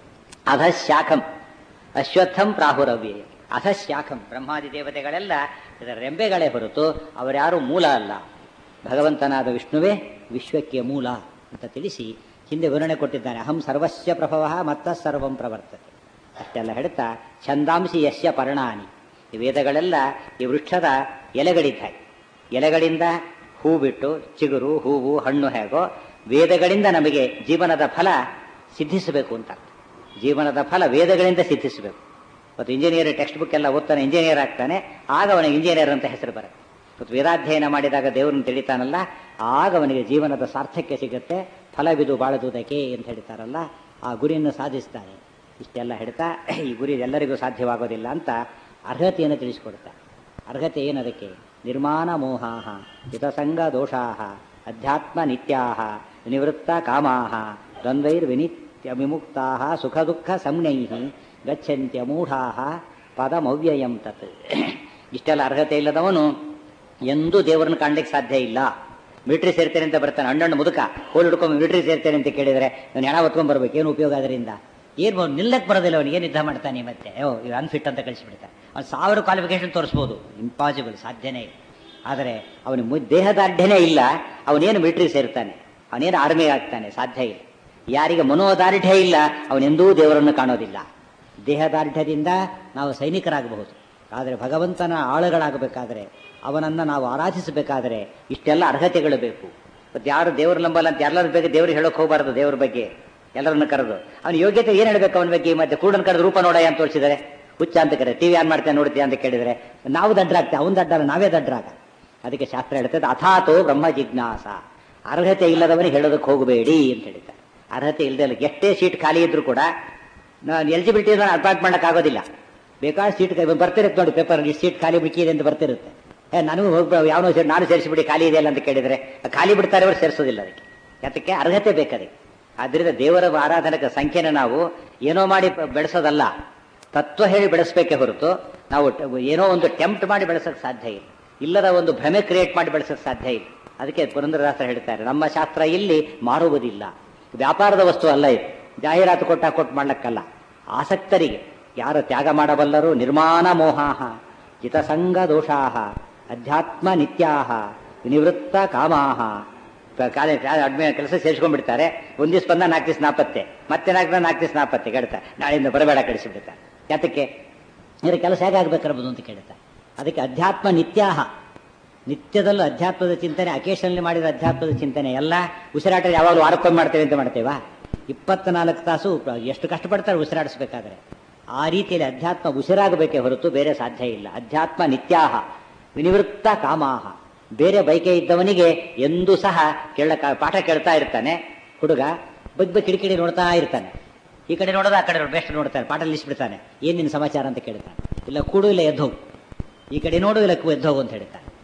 ಅಧಶಾಖಂ ಅಶ್ವತ್ಥಂ ಪ್ರಾಹುರವ್ಯ ಅಧಶಾಖಂ ಬ್ರಹ್ಮಾದಿ ದೇವತೆಗಳೆಲ್ಲ ಇದರ ರೆಂಬೆಗಳೇ ಹೊರತು ಅವರ್ಯಾರು ಮೂಲ ಅಲ್ಲ ಭಗವಂತನಾದ ವಿಷ್ಣುವೇ ವಿಶ್ವಕ್ಕೆ ಮೂಲ ಅಂತ ತಿಳಿಸಿ ಹಿಂದೆ ವಿವರಣೆ ಕೊಟ್ಟಿದ್ದಾನೆ ಅಹಂ ಸರ್ವಸ್ಯ ಪ್ರಭವ ಮತ್ತ ಸರ್ವಂ ಪ್ರವರ್ತತೆ ಅಷ್ಟೆಲ್ಲ ಹೇಳ್ತಾ ಛಂದಾಂಸಿ ಯಸ್ಯ ಪರ್ಣಾನಿ ಈ ವೇದಗಳೆಲ್ಲ ಈ ವೃಕ್ಷದ ಎಲೆಗಳಿದ್ದಾವೆ ಎಲೆಗಳಿಂದ ಹೂ ಬಿಟ್ಟು ಚಿಗುರು ಹೂವು ಹಣ್ಣು ಹೇಗೋ ವೇದಗಳಿಂದ ನಮಗೆ ಜೀವನದ ಫಲ ಸಿದ್ಧಿಸಬೇಕು ಅಂತ ಜೀವನದ ಫಲ ವೇದಗಳಿಂದ ಸಿದ್ಧಿಸಬೇಕು ಮತ್ತು ಇಂಜಿನಿಯರ್ ಟೆಕ್ಸ್ಟ್ ಬುಕ್ ಎಲ್ಲ ಓದ್ತಾನೆ ಇಂಜಿನಿಯರ್ ಆಗ್ತಾನೆ ಆಗ ಅವನಿಗೆ ಇಂಜಿನಿಯರ್ ಅಂತ ಹೆಸರು ಬರುತ್ತೆ ಮತ್ತು ವೇದಾಧ್ಯಯನ ಮಾಡಿದಾಗ ದೇವರನ್ನು ತಿಳಿತಾನಲ್ಲ ಆಗ ಅವನಿಗೆ ಜೀವನದ ಸಾರ್ಥಕ್ಯ ಸಿಗುತ್ತೆ ಫಲವಿದು ಬಾಳದುದಕ್ಕೆ ಅಂತ ಹೇಳ್ತಾರಲ್ಲ ಆ ಗುರಿಯನ್ನು ಸಾಧಿಸ್ತಾನೆ ಇಷ್ಟೆಲ್ಲ ಹೇಳ್ತಾ ಈ ಗುರಿ ಎಲ್ಲರಿಗೂ ಸಾಧ್ಯವಾಗೋದಿಲ್ಲ ಅಂತ ಅರ್ಹತೆಯನ್ನು ತಿಳಿಸಿಕೊಡ್ತಾರೆ ಅರ್ಹತೆ ಏನದಕ್ಕೆ ನಿರ್ಮಾಣ ಮೋಹಾಹ ಹಿತಸಂಗ ದೋಷಾಹ ಅಧ್ಯಾತ್ಮ ನಿತ್ಯಾಹ ನಿವೃತ್ತ ಕಾಮಾಹ ದ್ವಂದ್ವೈರ್ವಿನಿತ್ಯ ವಿಮುಕ್ತಾಹ ಸುಖ ದುಃಖ ಸಂಜ್ಞೈ ಗಚ್ಚಂತ್ಯ ಮೂಢಾಹ ಪದಮವ್ಯಯಂ ತತ್ ಇಷ್ಟೆಲ್ಲ ಅರ್ಹತೆ ಇಲ್ಲದವನು ಎಂದೂ ದೇವರನ್ನು ಕಾಣ್ಲಿಕ್ಕೆ ಸಾಧ್ಯ ಇಲ್ಲ ಮಿಲಿಟ್ರಿ ಸೇರ್ತೇನೆ ಅಂತ ಬರ್ತಾನೆ ಹಣ್ಣಣ್ಣು ಮುದುಕ ಕೋಲ್ ಹಿಡ್ಕೊಂಡು ಮಿಲಿಟ್ರಿ ಸೇರ್ತೇನೆ ಅಂತ ಕೇಳಿದ್ರೆ ನಾನು ಹೆಣ ಹೊತ್ಕೊಂಡ್ ಬರ್ಬೇಕು ಏನು ಉಪಯೋಗ ಅದರಿಂದ ಏನ್ ಮಾಡ್- ನಿಲ್ಲಕ್ ಬರೋದಿಲ್ಲ ಅವನಿಗೆ ಏನು ಯುದ್ಧ ಮಾಡ್ತಾನೆ ಮತ್ತೆ ಓ ಇವ್ ಅನ್ಫಿಟ್ ಅಂತ ಕಳಿಸಿಬಿಡ್ತಾನೆ ಅವ್ನು ಸಾವಿರ ಕ್ವಾಲಿಫಿಕೇಶನ್ ತೋರಿಸ್ಬೋದು ಇಂಪಾಸಿಬಲ್ ಸಾಧ್ಯನೇ ಇಲ್ಲ ಆದರೆ ಅವನಿಗೆ ಮು- ದೇಹದಾರ್ಢ್ಯನೇ ಇಲ್ಲ ಅವನೇನು ಮಿಲಿಟ್ರಿ ಸೇರ್ತಾನೆ ಅವನೇನು ಆರ್ಮಿ ಆಗ್ತಾನೆ ಸಾಧ್ಯ ಇಲ್ಲ ಯಾರಿಗೆ ಮನೋದಾರ್ಢ್ಯ ಇಲ್ಲ ಅವನೆಂದೂ ದೇವರನ್ನು ಕಾಣೋದಿಲ್ಲ ದೇಹದಾರ್ಢ್ಯದಿಂದ ನಾವು ಸೈನಿಕರಾಗಬಹುದು ಆದರೆ ಭಗವಂತನ ಆಳುಗಳಾಗಬೇಕಾದ್ರೆ ಅವನನ್ನು ನಾವು ಆರಾಧಿಸಬೇಕಾದ್ರೆ ಇಷ್ಟೆಲ್ಲ ಅರ್ಹತೆಗಳು ಬೇಕು ಮತ್ತು ಯಾರು ದೇವ್ರ ನಂಬಲ್ಲ ಅಂತ ಎಲ್ಲರ ಬಗ್ಗೆ ದೇವ್ರಿಗೆ ಹೇಳೋಕೆ ಹೋಗಬಾರ್ದು ದೇವ್ರ ಬಗ್ಗೆ ಎಲ್ಲರನ್ನು ಕರೆದು ಅವನ ಯೋಗ್ಯತೆ ಏನು ಹೇಳಬೇಕು ಅವನ ಬಗ್ಗೆ ಮತ್ತೆ ಕೂಡನ್ ಕರೆದು ರೂಪ ನೋಡ ಅಂತ ತೋರಿಸಿದರೆ ಹುಚ್ಚ ಅಂತ ಕರೆ ಟಿವಿ ಆನ್ ಮಾಡ್ತೇನೆ ನೋಡ್ತೀಯ ಅಂತ ಕೇಳಿದರೆ ನಾವು ದಡ್ಡರಾಗ್ತೇವೆ ಅವನ ದಡ್ಡಲ್ಲ ನಾವೇ ದಡ್ಡರಾಗ ಅದಕ್ಕೆ ಶಾಸ್ತ್ರ ಹೇಳ್ತದೆ ಅಥಾತೋ ಬ್ರಹ್ಮ ಜಿಜ್ಞಾಸ ಅರ್ಹತೆ ಇಲ್ಲದವನಿಗೆ ಹೇಳೋದಕ್ಕೆ ಹೋಗಬೇಡಿ ಅಂತ ಹೇಳ್ತಾರೆ ಅರ್ಹತೆ ಇಲ್ಲದೆ ಎಷ್ಟೇ ಸೀಟ್ ಖಾಲಿ ಇದ್ರೂ ಕೂಡ ನಾನು ಎಲಿಜಿಬಿಲಿಟಿ ಅಪಾಯಿಂಟ್ ಮಾಡಕ್ ಆಗೋದಿಲ್ಲ ಬೇಕಾದ್ರೆ ಸೀಟ್ ಬರ್ತಿರುತ್ತೆ ನೋಡಿ ಪೇಪರ್ ಸೀಟ್ ಖಾಲಿ ಬಿಟ್ಟಿದೆ ಅಂತ ಬರ್ತಿರುತ್ತೆ ಏ ನನಗೂ ಹೋಗ್ಬ ಯಾವನೋ ಸೇರಿ ನಾನು ಸೇರಿಸಿಬಿಡಿ ಖಾಲಿ ಇದೆಯಲ್ಲ ಅಂತ ಕೇಳಿದ್ರೆ ಆ ಖಾಲಿ ಬಿಡ್ತಾರೆ ಅವ್ರು ಸೇರಿಸೋದಿಲ್ಲ ಅದಕ್ಕೆ ಯಾತಕ್ಕೆ ಅರ್ಹತೆ ಬೇಕದಕ್ಕೆ ಆದ್ರಿಂದ ದೇವರ ಆರಾಧನಕ ಸಂಖ್ಯೆನ ನಾವು ಏನೋ ಮಾಡಿ ಪ- ಬೆಳೆಸೋದಲ್ಲ ತತ್ವ ಹೇಳಿ ಬೆಳೆಸಬೇಕೇ ಹೊರತು ನಾವು ಟ- ಏನೋ ಒಂದು ಟೆಂಪ್ಟ್ ಮಾಡಿ ಬೆಳೆಸೋಕೆ ಸಾಧ್ಯ ಇಲ್ಲ ಇಲ್ಲದ ಒಂದು ಭ್ರಮೆ ಕ್ರಿಯೇಟ್ ಮಾಡಿ ಬೆಳೆಸೋಕೆ ಸಾಧ್ಯ ಇಲ್ಲ ಅದಕ್ಕೆ ಪುರಂದರದಾಸರು ಹೇಳ್ತಾರೆ ನಮ್ಮ ಶಾಸ್ತ್ರ ಇಲ್ಲಿ ಮಾರುವುದಿಲ್ಲ ವ್ಯಾಪಾರದ ವಸ್ತು ಅಲ್ಲ ಇದು ಜಾಹೀರಾತು ಕೊಟ್ಟ ಕೊಟ್ಟು ಮಾಡ್ಲಕ್ಕಲ್ಲ ಆಸಕ್ತರಿಗೆ ಯಾರು ತ್ಯಾಗ ಮಾಡಬಲ್ಲರು ನಿರ್ಮಾಣ ಮೋಹಾಹ ಜಿತಸಂಗ ದೋಷಾಹ ಅಧ್ಯಾತ್ಮ ನಿತ್ಯಾಹ ನಿವೃತ್ತ ಕಾಮಾಹ ಕಾಲೇಜ್ ಕೆಲಸ ಸೇರಿಸ್ಕೊಂಡ್ಬಿಡ್ತಾರೆ ಒಂದ್ ದಿವಸ ಬಂದ ನಾಲ್ಕು ದಿವಸ ನಾಪತ್ತೆ ಮತ್ತೆ ನಾಲ್ಕು ದಿನ ನಾಲ್ಕು ದಿವಸ ನಾಪತ್ತೆ ಕೇಳ್ತಾರೆ ನಾಳೆಯಿಂದ ಬರಬೇಡ ಕಳಿಸಿಬಿಡ್ತಾರೆ ಯಾತಕ್ಕೆ ಇವ್ರ ಕೆಲಸ ಹೇಗೆ ಆಗ್ಬೇಕಿರಬಹುದು ಅಂತ ಕೇಳ್ತಾರೆ ಅದಕ್ಕೆ ಅಧ್ಯಾತ್ಮ ನಿತ್ಯಾಹ ನಿತ್ಯದಲ್ಲೂ ಅಧ್ಯಾತ್ಮದ ಚಿಂತನೆ ಅಕೇಶನಲ್ಲಿ ಮಾಡಿದ ಅಧ್ಯಾತ್ಮದ ಚಿಂತನೆ ಎಲ್ಲ ಉಸಿರಾಟ ಯಾವಾಗಲೂ ವಾರಕ್ಕೊಮ್ಮೆ ಮಾಡ್ತೇವೆ ಅಂತ ಮಾಡ್ತೇವಾ ಇಪ್ಪತ್ನಾಲ್ಕು ತಾಸು ಪ್ರ- ಎಷ್ಟು ಕಷ್ಟಪಡ್ತಾರೆ ಉಸಿರಾಡಿಸ್ಬೇಕಾದ್ರೆ ಆ ರೀತಿಯಲ್ಲಿ ಅಧ್ಯಾತ್ಮ ಉಸಿರಾಗಬೇಕೇ ಹೊರತು ಬೇರೆ ಸಾಧ್ಯ ಇಲ್ಲ ಅಧ್ಯಾತ್ಮ ನಿತ್ಯಾಹ ವಿನಿವೃತ್ತ ಕಾಮಾಹ ಬೇರೆ ಬೈಕೆ ಇದ್ದವನಿಗೆ ಎಂದೂ ಸಹ ಕೇಳ ಪಾಠ ಕೇಳ್ತಾ ಇರ್ತಾನೆ ಹುಡುಗ ಬಗ್ಗೆ ಕಿಡಿಕಿಡಿ ನೋಡ್ತಾ ಇರ್ತಾನೆ ಈ ಕಡೆ ನೋಡೋದು ಆ ಕಡೆ ಬೆಸ್ಟ್ ನೋಡ್ತಾನೆ ಪಾಠ ನಿಲ್ಲಿಸ್ಬಿಡ್ತಾನೆ ಏನ್ ನಿನ್ನ ಸಮಾಚಾರ ಅಂತ ಕೇಳ್ತಾನೆ ಇಲ್ಲ ಕೂಡು ಇಲ್ಲ ಎದ್ದು ಹೋಗು ಈ ಕಡೆ ನೋಡು ಇಲ್ಲ ಎದ್ದು ಹೋಗು ಅಂತ ಹೇಳ್ತಾನೆ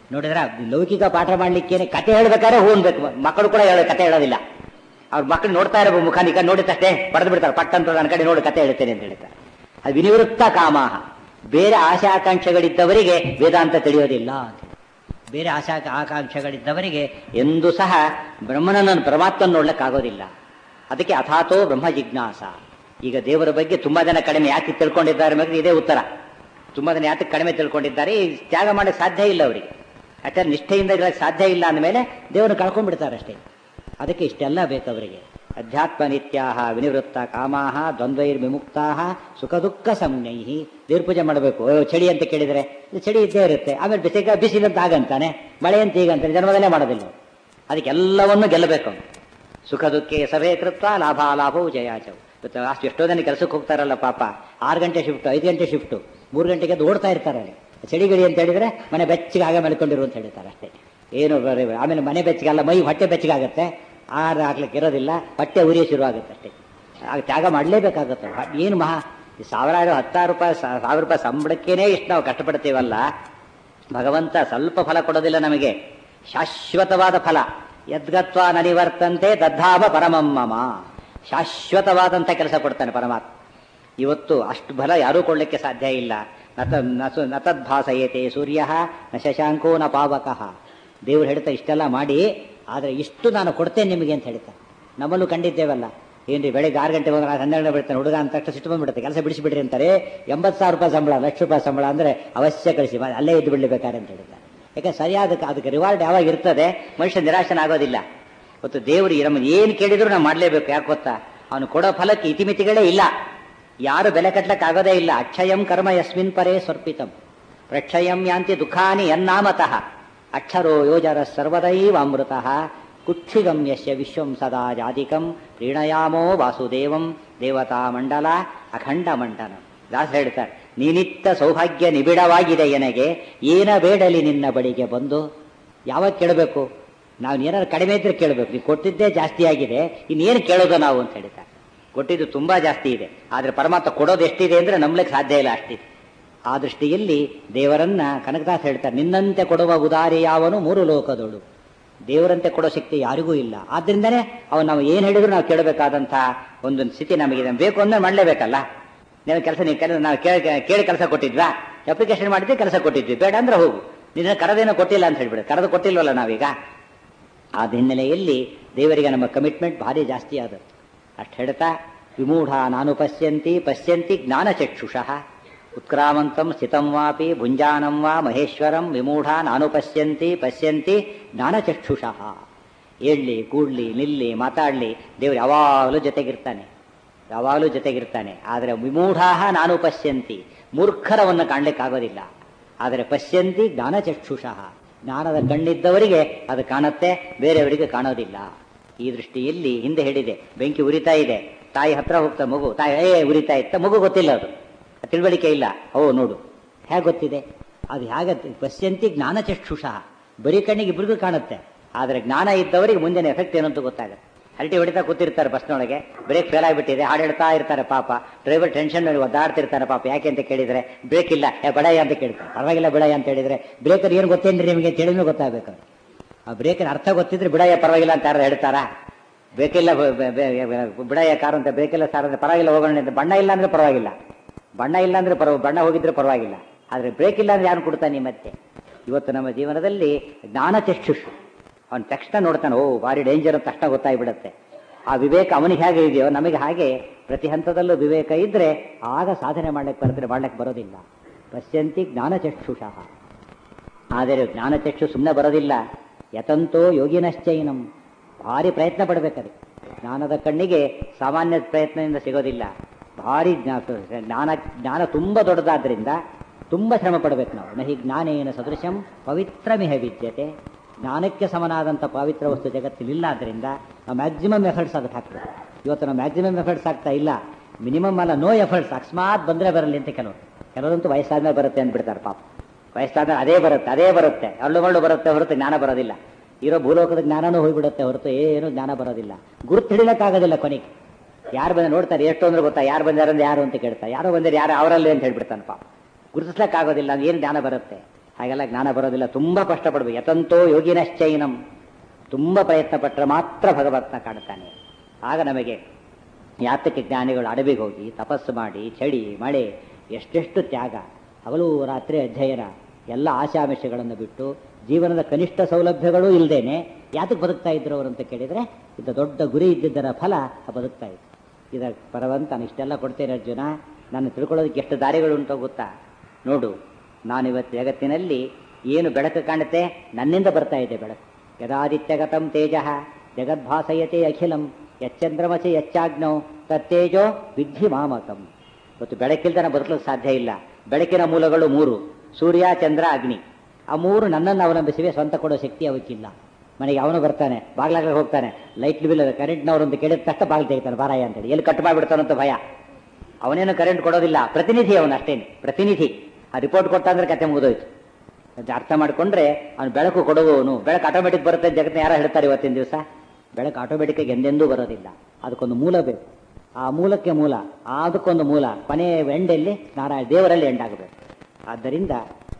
ನೋಡಿದ್ರ ಲೌಕಿಕ ಪಾಠ ಮಾಡ್ಲಿಕ್ಕೇನೆ ಕತೆ ಹೇಳ್ಬೇಕಾದ್ರೆ ಹೂ ಅನ್ಬೇಕು ಮಕ್ಕಳು ಕೂಡ ಹೇಳೋ ಕತೆ ಹೇಳೋದಿಲ್ಲ ಅವ್ರ ಮಕ್ಕಳು ನೋಡ್ತಾ ಇರೋ ಮುಖ ನಿಖ ನೋಡಿದಷ್ಟೇ ಪಡೆದು ಬಿಡ್ತಾರೆ ಪಟ್ಟಂತ ನನ್ನ ಕಡೆ ನೋಡಿ ಕತೆ ಹೇಳ್ತೇನೆ ಅಂತ ಹೇಳ್ತಾರೆ ಅದು ವಿನಿವೃತ್ತ ಕಾಮಾಹ ಬೇರೆ ಆಶಾ ಆಕಾಂಕ್ಷೆಗಳಿದ್ದವರಿಗೆ ವೇದಾಂತ ತಿಳಿಯೋದಿಲ್ಲ ಅಂತ ಬೇರೆ ಆಶಾ ಆಕಾಂಕ್ಷೆಗಳಿದ್ದವರಿಗೆ ಎಂದೂ ಸಹ ಬ್ರಹ್ಮನನ್ನು ಪರಮಾತ್ಮನ ನೋಡ್ಲಿಕ್ಕಾಗೋದಿಲ್ಲ ಅದಕ್ಕೆ ಅಥಾತೋ ಬ್ರಹ್ಮ ಜಿಜ್ಞಾಸ ಈಗ ದೇವರ ಬಗ್ಗೆ ತುಂಬಾ ಜನ ಕಡಿಮೆ ಯಾಕೆ ತಿಳ್ಕೊಂಡಿದ್ದಾರೆ ಅನ್ನೋದು ಇದೇ ಉತ್ತರ ತುಂಬಾ ಜನ ಯಾಕೆ ಕಡಿಮೆ ತಿಳ್ಕೊಂಡಿದ್ದಾರೆ ಈ ತ್ಯಾಗ ಮಾಡಕ್ಕೆ ಸಾಧ್ಯ ಇಲ್ಲ ಅವರಿಗೆ ಯಾಕಂದ್ರೆ ನಿಷ್ಠೆಯಿಂದ ಇರಕ್ಕೆ ಸಾಧ್ಯ ಇಲ್ಲ ಅಂದಮೇಲೆ ದೇವರನ್ನು ಕಳ್ಕೊಂಡ್ಬಿಡ್ತಾರೆ ಅಷ್ಟೇ ಅದಕ್ಕೆ ಇಷ್ಟೆಲ್ಲ ಬೇಕು ಅವರಿಗೆ ಅಧ್ಯಾತ್ಮ ನಿತ್ಯಾಹ ವಿನಿವೃತ್ತ ಕಾಮಾಹ ದ್ವಂದ್ವೈರ್ ವಿಮುಕ್ತಾಹ ಸುಖ ದುಃಖ ಸಂಜ್ಞೈ ದೇವ್ರ ಪೂಜೆ ಮಾಡಬೇಕು ಅಯ್ಯೋ, ಚಳಿ ಅಂತ ಕೇಳಿದ್ರೆ ಇದು ಚಳಿ ಇದ್ದೇ ಇರುತ್ತೆ ಆಮೇಲೆ ಬಿಸಿಗ ಬಿಸಿಲಂತ ಆಗಂತಾನೆ ಮಳೆ ಅಂತ ಈಗಂತಾನೆ ಜನ್ಮದಲ್ಲೇ ಮಾಡೋದಿಲ್ಲ ಅವ್ನು. ಅದಕ್ಕೆಲ್ಲವನ್ನು ಗೆಲ್ಲಬೇಕು ಅವ್ನು. ಸುಖ ದುಃಖೆ ಸಭೆ ಕೃತ್ವ ಲಾಭ ಲಾಭವು ಜಯಾಚವು ಇವತ್ತು ಅಷ್ಟು ಎಷ್ಟೋ ಜನ ಕೆಲಸಕ್ಕೆ ಹೋಗ್ತಾರಲ್ಲ ಪಾಪ ಆರು ಗಂಟೆ ಶಿಫ್ಟ್ ಐದು ಗಂಟೆ ಶಿಫ್ಟ್ ಮೂರು ಗಂಟೆಗೆ ಎದ್ದು ಓಡ್ತಾ ಇರ್ತಾರೆ ಅಲ್ಲಿ ಚಳಿಗಿಳಿ ಅಂತ ಹೇಳಿದ್ರೆ ಮನೆ ಬೆಚ್ಚಗೆ ಆಗ ಮಲ್ಕೊಂಡಿರು ಅಂತ ಹೇಳ್ತಾರೆ ಅಷ್ಟೇ ಏನು ಬರೀ- ಆಮೇಲೆ ಮನೆ ಬೆಚ್ಚಗೆ ಅಲ್ಲ ಮೈ ಹೊಟ್ಟೆ ಬೆಚ್ಚಗಾಗತ್ತೆ ಆರು ಹಾಕ್ಲಿಕ್ಕೆ ಇರೋದಿಲ್ಲ ಹೊಟ್ಟೆ ಉರಿಯ ಶುರು ಆಗುತ್ತೆ ಅಷ್ಟೇ ಆಗ ತ್ಯಾಗ ಮಾಡಲೇಬೇಕಾಗುತ್ತೆ ಏನು ಮಹಾ ಈ ಸಾವಿರಾರು ಹತ್ತಾರು ರೂಪಾಯಿ ಸಾ- ಸಾವಿರ ರೂಪಾಯಿ ಸಂಬಳಕ್ಕೇನೆ ಇಷ್ಟು ನಾವು ಕಷ್ಟಪಡ್ತೀವಲ್ಲ ಭಗವಂತ ಸ್ವಲ್ಪ ಫಲ ಕೊಡೋದಿಲ್ಲ ನಮಗೆ ಶಾಶ್ವತವಾದ ಫಲ ಯದ್ಗತ್ವ ನನಿವರ್ತಂತೆ ದದ್ದಾಮ ಪರಮಮ್ಮಮ ಶಾಶ್ವತವಾದಂಥ ಕೆಲಸ ಕೊಡ್ತಾನೆ ಪರಮಾತ್ಮ ಇವತ್ತು ಅಷ್ಟು ಫಲ ಯಾರೂ ಕೊಡ್ಲಿಕ್ಕೆ ಸಾಧ್ಯ ಇಲ್ಲ ನತ ನಸು ನತದ್ಭಾಸಯತೆ ಸೂರ್ಯ ನ ಶಶಾಂಕೋ ನ ಪಾವಕಃ ದೇವ್ರು ಹೇಳ್ತಾ ಇಷ್ಟೆಲ್ಲ ಮಾಡಿ ಆದರೆ ಇಷ್ಟು ನಾನು ಕೊಡ್ತೇನೆ ನಿಮಗೆ ಅಂತ ಹೇಳ್ತಾರೆ ನಮ್ಮಲ್ಲೂ ಕಂಡಿದ್ದೇವಲ್ಲ ಏನ್ರಿ ಬೆಳಿಗ್ಗೆ ಆರು ಗಂಟೆ ಬಂದ್ರೆ ಹನ್ನೆರಡು ಬಿಡ್ತಾನೆ ಹುಡುಗ ಅಂತ ತಕ್ಷಣ ಸಿಟ್ಟು ಬಂದ್ಬಿಡುತ್ತೆ ಕೆಲಸ ಬಿಡಿಸಿಬಿಡ್ರಿ ಅಂತಾರೆ ಎಂಬತ್ತು ಸಾವಿರ ರೂಪಾಯಿ ಸಂಬಳ ಲಕ್ಷ ರೂಪಾಯಿ ಸಂಬಳ ಅಂದ್ರೆ ಅವಶ್ಯ ಕಳಿಸಿ ಬಾ- ಅಲ್ಲೇ ಇದ್ದು ಬಿಡ್ಲೇಬೇಕಾರೆ ಅಂತ ಹೇಳಿದ್ದಾರೆ ಯಾಕೆ ಸರಿಯಾದ ಅದಕ್ಕೆ ರಿವಾರ್ಡ್ ಯಾವಾಗ ಇರ್ತದೆ ಮನುಷ್ಯ ನಿರಾಶನಾಗೋದಿಲ್ಲ ಮತ್ತು ದೇವರು ನಮ್ಮ ಏನು ಕೇಳಿದ್ರು ನಾವು ಮಾಡಲೇಬೇಕು ಯಾಕೆ ಗೊತ್ತಾ ಅವನು ಕೊಡೋ ಫಲಕ್ಕೆ ಇತಿಮಿತಿಗಳೇ ಇಲ್ಲ ಯಾರು ಬೆಲೆ ಕಟ್ಲಕ್ಕೆ ಆಗೋದೇ ಇಲ್ಲ ಅಕ್ಷಯಂ ಕರ್ಮ ಯಸ್ಮಿನ್ ಪರೇ ಸ್ವರ್ಪಿತಂ ಪ್ರಕ್ಷಯಂ ಯಾಂತಿ ದುಃಖಾನಿ ಯನ್ನಾಮತಃ ಅಕ್ಷರೋ ಯೋಜರ ಸರ್ವದೈವ ಅಮೃತಃ ಕುಕ್ಷಿಗಂ ಯಶ್ಯ ವಿಶ್ವಂ ಸದಾ ಜಾತಿಕಂ ಪ್ರೀಣಯಾಮೋ ವಾಸುದೇವಂ ದೇವತಾ ಮಂಡಲ ಅಖಂಡ ಮಂಡನ ದಾಸ ಹೇಳ್ತಾರೆ ನೀನಿತ್ತ ಸೌಭಾಗ್ಯ ನಿಬಿಡವಾಗಿದೆ ಎನಗೆ ಏನ ಬೇಡಲಿ ನಿನ್ನ ಬಳಿಗೆ ಬಂದು ಯಾವಾಗ ಕೇಳಬೇಕು ನಾವು ಏನಾದ್ರು ಕಡಿಮೆ ಇದ್ರೆ ಕೇಳಬೇಕು ನೀವು ಕೊಟ್ಟಿದ್ದೇ ಜಾಸ್ತಿ ಆಗಿದೆ ಇನ್ನೇನು ಕೇಳೋದು ನಾವು ಅಂತ ಹೇಳ್ತಾರೆ ಕೊಟ್ಟಿದ್ದು ತುಂಬಾ ಜಾಸ್ತಿ ಇದೆ ಆದ್ರೆ ಪರಮಾತ್ಮ ಕೊಡೋದು ಎಷ್ಟಿದೆ ಅಂದ್ರೆ ನಂಬಲಿಕ್ಕೆ ಸಾಧ್ಯ ಇಲ್ಲ ಅಷ್ಟಿದೆ ಆ ದೃಷ್ಟಿಯಲ್ಲಿ ದೇವರನ್ನ ಕನಕದಾಸ್ ಹೇಳ್ತಾರೆ ನಿನ್ನಂತೆ ಕೊಡುವ ಉದಾರಿ ಯಾವನು ಮೂರು ಲೋಕದೋಳು ದೇವರಂತೆ ಕೊಡೋ ಶಕ್ತಿ ಯಾರಿಗೂ ಇಲ್ಲ ಆದ್ರಿಂದನೇ ಅವನು ನಾವು ಏನ್ ಹೇಳಿದ್ರು ನಾವು ಕೇಳಬೇಕಾದಂತಹ ಒಂದು ಸ್ಥಿತಿ ನಮಗಿದೆ ಬೇಕು ಅಂದ್ರೆ ಮಾಡಲೇಬೇಕಲ್ಲ ನೀವು ಕೆಲಸ ನೀವು ಕೆಲಸ ನಾವು ಕೇಳಿ ಕೇಳಿ ಕೆಲಸ ಕೊಟ್ಟಿದ್ವಾ ಅಪ್ಲಿಕೇಶನ್ ಮಾಡಿದ್ವಿ ಕೆಲಸ ಕೊಟ್ಟಿದ್ವಿ ಬೇಡ ಅಂದ್ರೆ ಹೋಗು ನಿನ್ನ ಕರದೇನೋ ಕೊಟ್ಟಿಲ್ಲ ಅಂತ ಹೇಳ್ಬಿಡು ಕರೆದು ಕೊಟ್ಟಿಲ್ವಲ್ಲ ನಾವೀಗ ಆ ಹಿನ್ನೆಲೆಯಲ್ಲಿ ದೇವರಿಗೆ ನಮ್ಮ ಕಮಿಟ್ಮೆಂಟ್ ಭಾರಿ ಜಾಸ್ತಿ ಆದದ್ದು ಅಷ್ಟು ಹೇಳ್ತಾ ವಿಮೂಢ ನಾನು ಪಶ್ಯಂತಿ ಪಶ್ಯಂತಿ ಜ್ಞಾನಚಕ್ಷುಷಃ ಉತ್ಕ್ರಾಮಂತಂ ಸ್ಥಿತಂ ವಾಪಿ ಭುಂಜಾನಂ ವಾ ಮಹೇಶ್ವರಂ ವಿಮೂಢ ನಾನು ಪಶ್ಯಂತಿ ಪಶ್ಯಂತಿ ಜ್ಞಾನಚಕ್ಷುಷಃ ಏಳ್ಲಿ ಕೂಡ್ಲಿ ನಿಲ್ಲಿ ಮಾತಾಡ್ಲಿ ದೇವ್ರು ಯಾವಾಗಲೂ ಜೊತೆಗಿರ್ತಾನೆ ಯಾವಾಗಲೂ ಜೊತೆಗಿರ್ತಾನೆ ಆದರೆ ವಿಮೂಢಾಹ ನಾನು ಪಶ್ಯಂತಿ ಮೂರ್ಖರವನ್ನು ಕಾಣ್ಲಿಕ್ಕಾಗೋದಿಲ್ಲ ಆದರೆ ಪಶ್ಯಂತಿ ಜ್ಞಾನಚಕ್ಷುಷಃ ಜ್ಞಾನದ ಕಣ್ಣಿದ್ದವರಿಗೆ ಅದು ಕಾಣುತ್ತೆ ಬೇರೆಯವರಿಗೆ ಕಾಣೋದಿಲ್ಲ ಈ ದೃಷ್ಟಿಯಲ್ಲಿ ಹಿಂದೆ ಹೇಳಿದೆ ಬೆಂಕಿ ಉರಿತಾ ಇದೆ ತಾಯಿ ಹತ್ರ ಹೋಗ್ತಾ ಮಗು ತಾಯಿ ಏ ಉರಿತಾ ಇತ್ತ ಮಗು ಗೊತ್ತಿಲ್ಲ ಅದು ತಿಳುವಳಿಕೆ ಇಲ್ಲ ಓ ನೋಡು ಹೇಗೆ ಗೊತ್ತಿದೆ ಅದು ಹೇಗೆ ಪಶ್ಯಂತಿ ಜ್ಞಾನಚಕ್ಷುಷಃ ಬರೀ ಕಣ್ಣಿಗೆ ಇಬ್ಬರಿಗೂ ಕಾಣುತ್ತೆ ಆದರೆ ಜ್ಞಾನ ಇದ್ದವರಿಗೆ ಮುಂದಿನ ಎಫೆಕ್ಟ್ ಏನು ಅಂತ ಗೊತ್ತಾಗುತ್ತೆ ಹರಟಿ ಹೊಡಿತಾ ಕೂತಿರ್ತಾರೆ ಬಸ್ನೊಳಗೆ ಬ್ರೇಕ್ ಫೇಲ್ ಆಗಿಬಿಟ್ಟಿದೆ ಹಾಡು ಹೇಳ್ತಾ ಇರ್ತಾರೆ ಪಾಪ ಡ್ರೈವರ್ ಟೆನ್ಷನ್ ಒದ್ದಾಡ್ತಿರ್ತಾರೆ ಪಾಪ ಯಾಕೆ ಅಂತ ಕೇಳಿದ್ರೆ ಬ್ರೇಕ್ ಇಲ್ಲ ಏ ಬಡಯ್ಯ ಅಂತ ಕೇಳ್ತಾರೆ ಪರವಾಗಿಲ್ಲ ಬಿಡಯ್ಯ ಅಂತ ಹೇಳಿದ್ರೆ ಬ್ರೇಕರ್ ಏನು ಗೊತ್ತೇನ್ರಿ ನಿಮಗೆ ತಿಳಿದ್ರೂ ಗೊತ್ತಾಗಬೇಕು ಆ ಬ್ರೇಕಿನ ಅರ್ಥ ಗೊತ್ತಿದ್ರೆ ಬಿಡಯ್ಯ ಪರವಾಗಿಲ್ಲ ಅಂತ ಯಾರು ಹೇಳ್ತಾರಾ ಬೇಕಿಲ್ಲ ಬ- ಬ- ಬ- ಬಿಡಯ್ಯ ಕಾರು ಅಂತ ಬೇಕಿಲ್ಲ ಸಾರ್ ಅಂದ್ರೆ ಪರವಾಗಿಲ್ಲ ಹೋಗೋಣ ಅಂತ ಬಣ್ಣ ಇಲ್ಲ ಅಂದ್ರೆ ಪರವಾಗಿಲ್ಲ ಬಣ್ಣ ಇಲ್ಲ ಅಂದ್ರೆ ಪರವ ಬಣ್ಣ ಹೋಗಿದ್ರೆ ಪರವಾಗಿಲ್ಲ ಆದ್ರೆ ಬ್ರೇಕ್ ಇಲ್ಲ ಅಂದ್ರೆ ಯಾರು ಕೊಡ್ತಾನೆ ಮತ್ತೆ ಇವತ್ತು ನಮ್ಮ ಜೀವನದಲ್ಲಿ ಜ್ಞಾನ ಚಕ್ಷುಷು ಅವನ ತಕ್ಷಣ ನೋಡ್ತಾನೆ ಓ ಭಾರಿ ಡೇಂಜರ್ ಅಂತ ತಕ್ಷಣ ಗೊತ್ತಾಗ್ಬಿಡುತ್ತೆ ಆ ವಿವೇಕ ಅವನಿಗೆ ಹೇಗೆ ಇದೆಯೋ ನಮಗೆ ಹಾಗೆ ಪ್ರತಿ ಹಂತದಲ್ಲೂ ವಿವೇಕ ಇದ್ರೆ ಆಗ ಸಾಧನೆ ಮಾಡ್ಲಿಕ್ಕೆ ಬರ್ತದೆ ಮಾಡ್ಲಿಕ್ಕೆ ಬರೋದಿಲ್ಲ ಪಶ್ಯಂತಿ ಜ್ಞಾನಚಕ್ಷುಷಃ ಆದರೆ ಜ್ಞಾನಚಕ್ಷು ಸುಮ್ಮನೆ ಬರೋದಿಲ್ಲ ಯತಂತೋ ಯೋಗಿನಶ್ಚೈನಂ ಭಾರಿ ಪ್ರಯತ್ನ ಪಡಬೇಕದು ಜ್ಞಾನದ ಕಣ್ಣಿಗೆ ಸಾಮಾನ್ಯ ಪ್ರಯತ್ನದಿಂದ ಸಿಗೋದಿಲ್ಲ ಭಾರಿ ಜ್ಞಾ- ಜ್ಞಾನ ಜ್ಞಾನ ತುಂಬ ದೊಡ್ಡದಾದ್ರಿಂದ ತುಂಬ ಶ್ರಮ ಪಡಬೇಕು ನಾವು ನಹಿ ಜ್ಞಾನೇನ ಸದೃಶಂ ಪವಿತ್ರಮಿಹ ವಿದ್ಯತೆ ಜ್ಞಾನಕ್ಕೆ ಸಮನಾದಂಥ ಪವಿತ್ರ ವಸ್ತು ಜಗತ್ತಿಲಿಲ್ಲ ಆದ್ದರಿಂದ ನಾವು ಮ್ಯಾಕ್ಸಿಮಮ್ ಎಫರ್ಟ್ಸ್ ಅದಕ್ಕೆ ಹಾಕ್ಬೇಕು ಇವತ್ತು ನಾವು ಮ್ಯಾಕ್ಸಿಮಮ್ ಎಫರ್ಟ್ಸ್ ಆಗ್ತಾ ಇಲ್ಲ ಮಿನಿಮಮ್ ಅಲ್ಲ ನೋ ಎಫರ್ಟ್ಸ್ ಅಕಸ್ಮಾತ್ ಬಂದರೆ ಬರಲಿ ಅಂತ ಕೆಲವರು ಕೆಲವರಂತೂ ವಯಸ್ಸಾದ್ಮೇಲೆ ಬರುತ್ತೆ ಅಂದ್ಬಿಡ್ತಾರೆ ಪಾಪ ವಯಸ್ಸಾದ್ಮೇಲೆ ಅದೇ ಬರುತ್ತೆ ಅದೇ ಬರುತ್ತೆ ಅಳ್ಳು ಮಳ್ಳು ಬರುತ್ತೆ ಹೊರತು ಜ್ಞಾನ ಬರೋದಿಲ್ಲ ಇರೋ ಭೂಲೋಕದ ಜ್ಞಾನನೂ ಹೋಗ್ಬಿಡುತ್ತೆ ಹೊರತು ಏನು ಜ್ಞಾನ ಬರೋದಿಲ್ಲ ಗುರುತು ಹಿಡಿಲಕ್ಕಾಗೋದಿಲ್ಲ ಕೊನೆಗೆ ಯಾರು ಬಂದ ನೋಡ್ತಾರೆ ಎಷ್ಟು ಅಂದ್ರೆ ಗೊತ್ತಾ ಯಾರು ಬಂದಾರಂದ್ರೆ ಯಾರು ಅಂತ ಕೇಳ್ತಾರೆ ಯಾರೋ ಬಂದರೆ ಯಾರು ಅವರಲ್ಲಿ ಅಂತ ಹೇಳ್ಬಿಡ್ತಾನೆ ಪಾಪ ಗುರುತಿಸ್ಲಕ್ಕಾಗೋದಿಲ್ಲ ಅದು ಏನು ಜ್ಞಾನ ಬರುತ್ತೆ ಹಾಗೆಲ್ಲ ಜ್ಞಾನ ಬರೋದಿಲ್ಲ ತುಂಬಾ ಕಷ್ಟಪಡ್ಬೇಕು ಯತಂತೋ ಯೋಗಿನಶ್ಚೈನಂ ತುಂಬಾ ಪ್ರಯತ್ನ ಪಟ್ಟರೆ ಮಾತ್ರ ಭಗವಂತ ಕಾಣ್ತಾನೆ ಆಗ ನಮಗೆ ಯಾತಕ್ಕೆ ಜ್ಞಾನಿಗಳು ಅಡವಿಗೆ ಹೋಗಿ ತಪಸ್ಸು ಮಾಡಿ ಚಳಿ ಮಳೆ ಎಷ್ಟೆಷ್ಟು ತ್ಯಾಗ ಹಗಲು ರಾತ್ರಿ ಅಧ್ಯಯನ ಎಲ್ಲ ಆಶಾಮಿಷಗಳನ್ನು ಬಿಟ್ಟು ಜೀವನದ ಕನಿಷ್ಠ ಸೌಲಭ್ಯಗಳೂ ಇಲ್ಲದೇನೆ ಯಾತಕ್ಕೆ ಬದುಕ್ತಾ ಇದ್ರು ಅವರು ಅಂತ ಕೇಳಿದ್ರೆ ಇದು ದೊಡ್ಡ ಗುರಿ ಇದ್ದಿದ್ದರ ಫಲ ಆ ಬದುಕ್ತಾ ಇದ್ರು ಇದ ಪರವಂತ ನಾನು ಇಷ್ಟೆಲ್ಲ ಕೊಡ್ತೇನೆ ಅರ್ಜುನ ನಾನು ತಿಳ್ಕೊಳ್ಳೋದಕ್ಕೆ ಎಷ್ಟು ದಾರಿಗಳು ಉಂಟೋ ಗೊತ್ತಾ ನೋಡು ನಾನು ಇವತ್ತು ಜಗತ್ತಿನಲ್ಲಿ ಏನು ಬೆಳಕು ಕಾಣುತ್ತೆ ನನ್ನಿಂದ ಬರ್ತಾ ಇದೆ ಬೆಳಕು ಯದಾದಿತ್ಯಗತಂ ತೇಜ ಜಗದ್ಭಾಸಯತೆ ಅಖಿಲಂ ಯಚ್ಚಂದ್ರಮಸಿ ಯಚ್ಚಾಗ್ನೌ ತತ್ತೇಜೋ ವಿದ್ಧಿ ಮಾಮಕಂ ಇವತ್ತು ಬೆಳಕಿಲ್ದನ ಬದುಕಲು ಸಾಧ್ಯ ಇಲ್ಲ ಬೆಳಕಿನ ಮೂಲಗಳು ಮೂರು ಸೂರ್ಯ ಚಂದ್ರ ಅಗ್ನಿ ಆ ಮೂರು ನನ್ನನ್ನು ಅವಲಂಬಿಸಿವೆ ಸ್ವಂತ ಕೊಡೋ ಶಕ್ತಿ ಅವಕ್ಕಿಲ್ಲ ಮನೆಗೆ ಅವನು ಬರ್ತಾನೆ ಬಾಗ್ಲಾಗ ಹೋಗ್ತಾನೆ ಲೈಟ್ ಬಿಲ್ ಕರೆಂಟ್ನವ್ರು ಅಂತ ಕೇಳಿದ ತಕ್ಷಣ ಬಾಗಿಲು ತೆಗಿತಾನೆ ಬಾರಾಯ ಅಂತೇಳಿ ಎಲ್ಲಿ ಕಟ್ ಮಾಡಿಬಿಡ್ತಾನಂತ ಭಯ ಅವನೇನು ಕರೆಂಟ್ ಕೊಡೋದಿಲ್ಲ ಪ್ರತಿನಿಧಿ ಅವನು ಅಷ್ಟೇನೆ ಪ್ರತಿನಿಧಿ ಆ ರಿಪೋರ್ಟ್ ಕೊಟ್ಟ ಅಂದ್ರೆ ಕತೆ ಮುಗಿದೋಯ್ತು ಅದು ಅರ್ಥ ಮಾಡ್ಕೊಂಡ್ರೆ ಅವನು ಬೆಳಕು ಕೊಡುವವನು ಬೆಳಕು ಆಟೋಮೆಟಿಕ್ ಬರುತ್ತೆ ಜಗತ್ತಿನ ಯಾರು ಹೇಳ್ತಾರೆ ಇವತ್ತಿನ ದಿವಸ ಬೆಳಕು ಆಟೋಮೆಟಿಕ್ ಎಂದೆಂದೂ ಬರೋದಿಲ್ಲ ಅದಕ್ಕೊಂದು ಮೂಲ ಬೇಕು ಆ ಮೂಲಕ್ಕೆ ಮೂಲ ಅದಕ್ಕೊಂದು ಮೂಲ ಕೊನೆಯ ಎಂಡೆಲ್ಲಿ ನಾರಾಯಣ ದೇವರಲ್ಲಿ ಎಂಡಾಗಬೇಕು ಆದ್ದರಿಂದ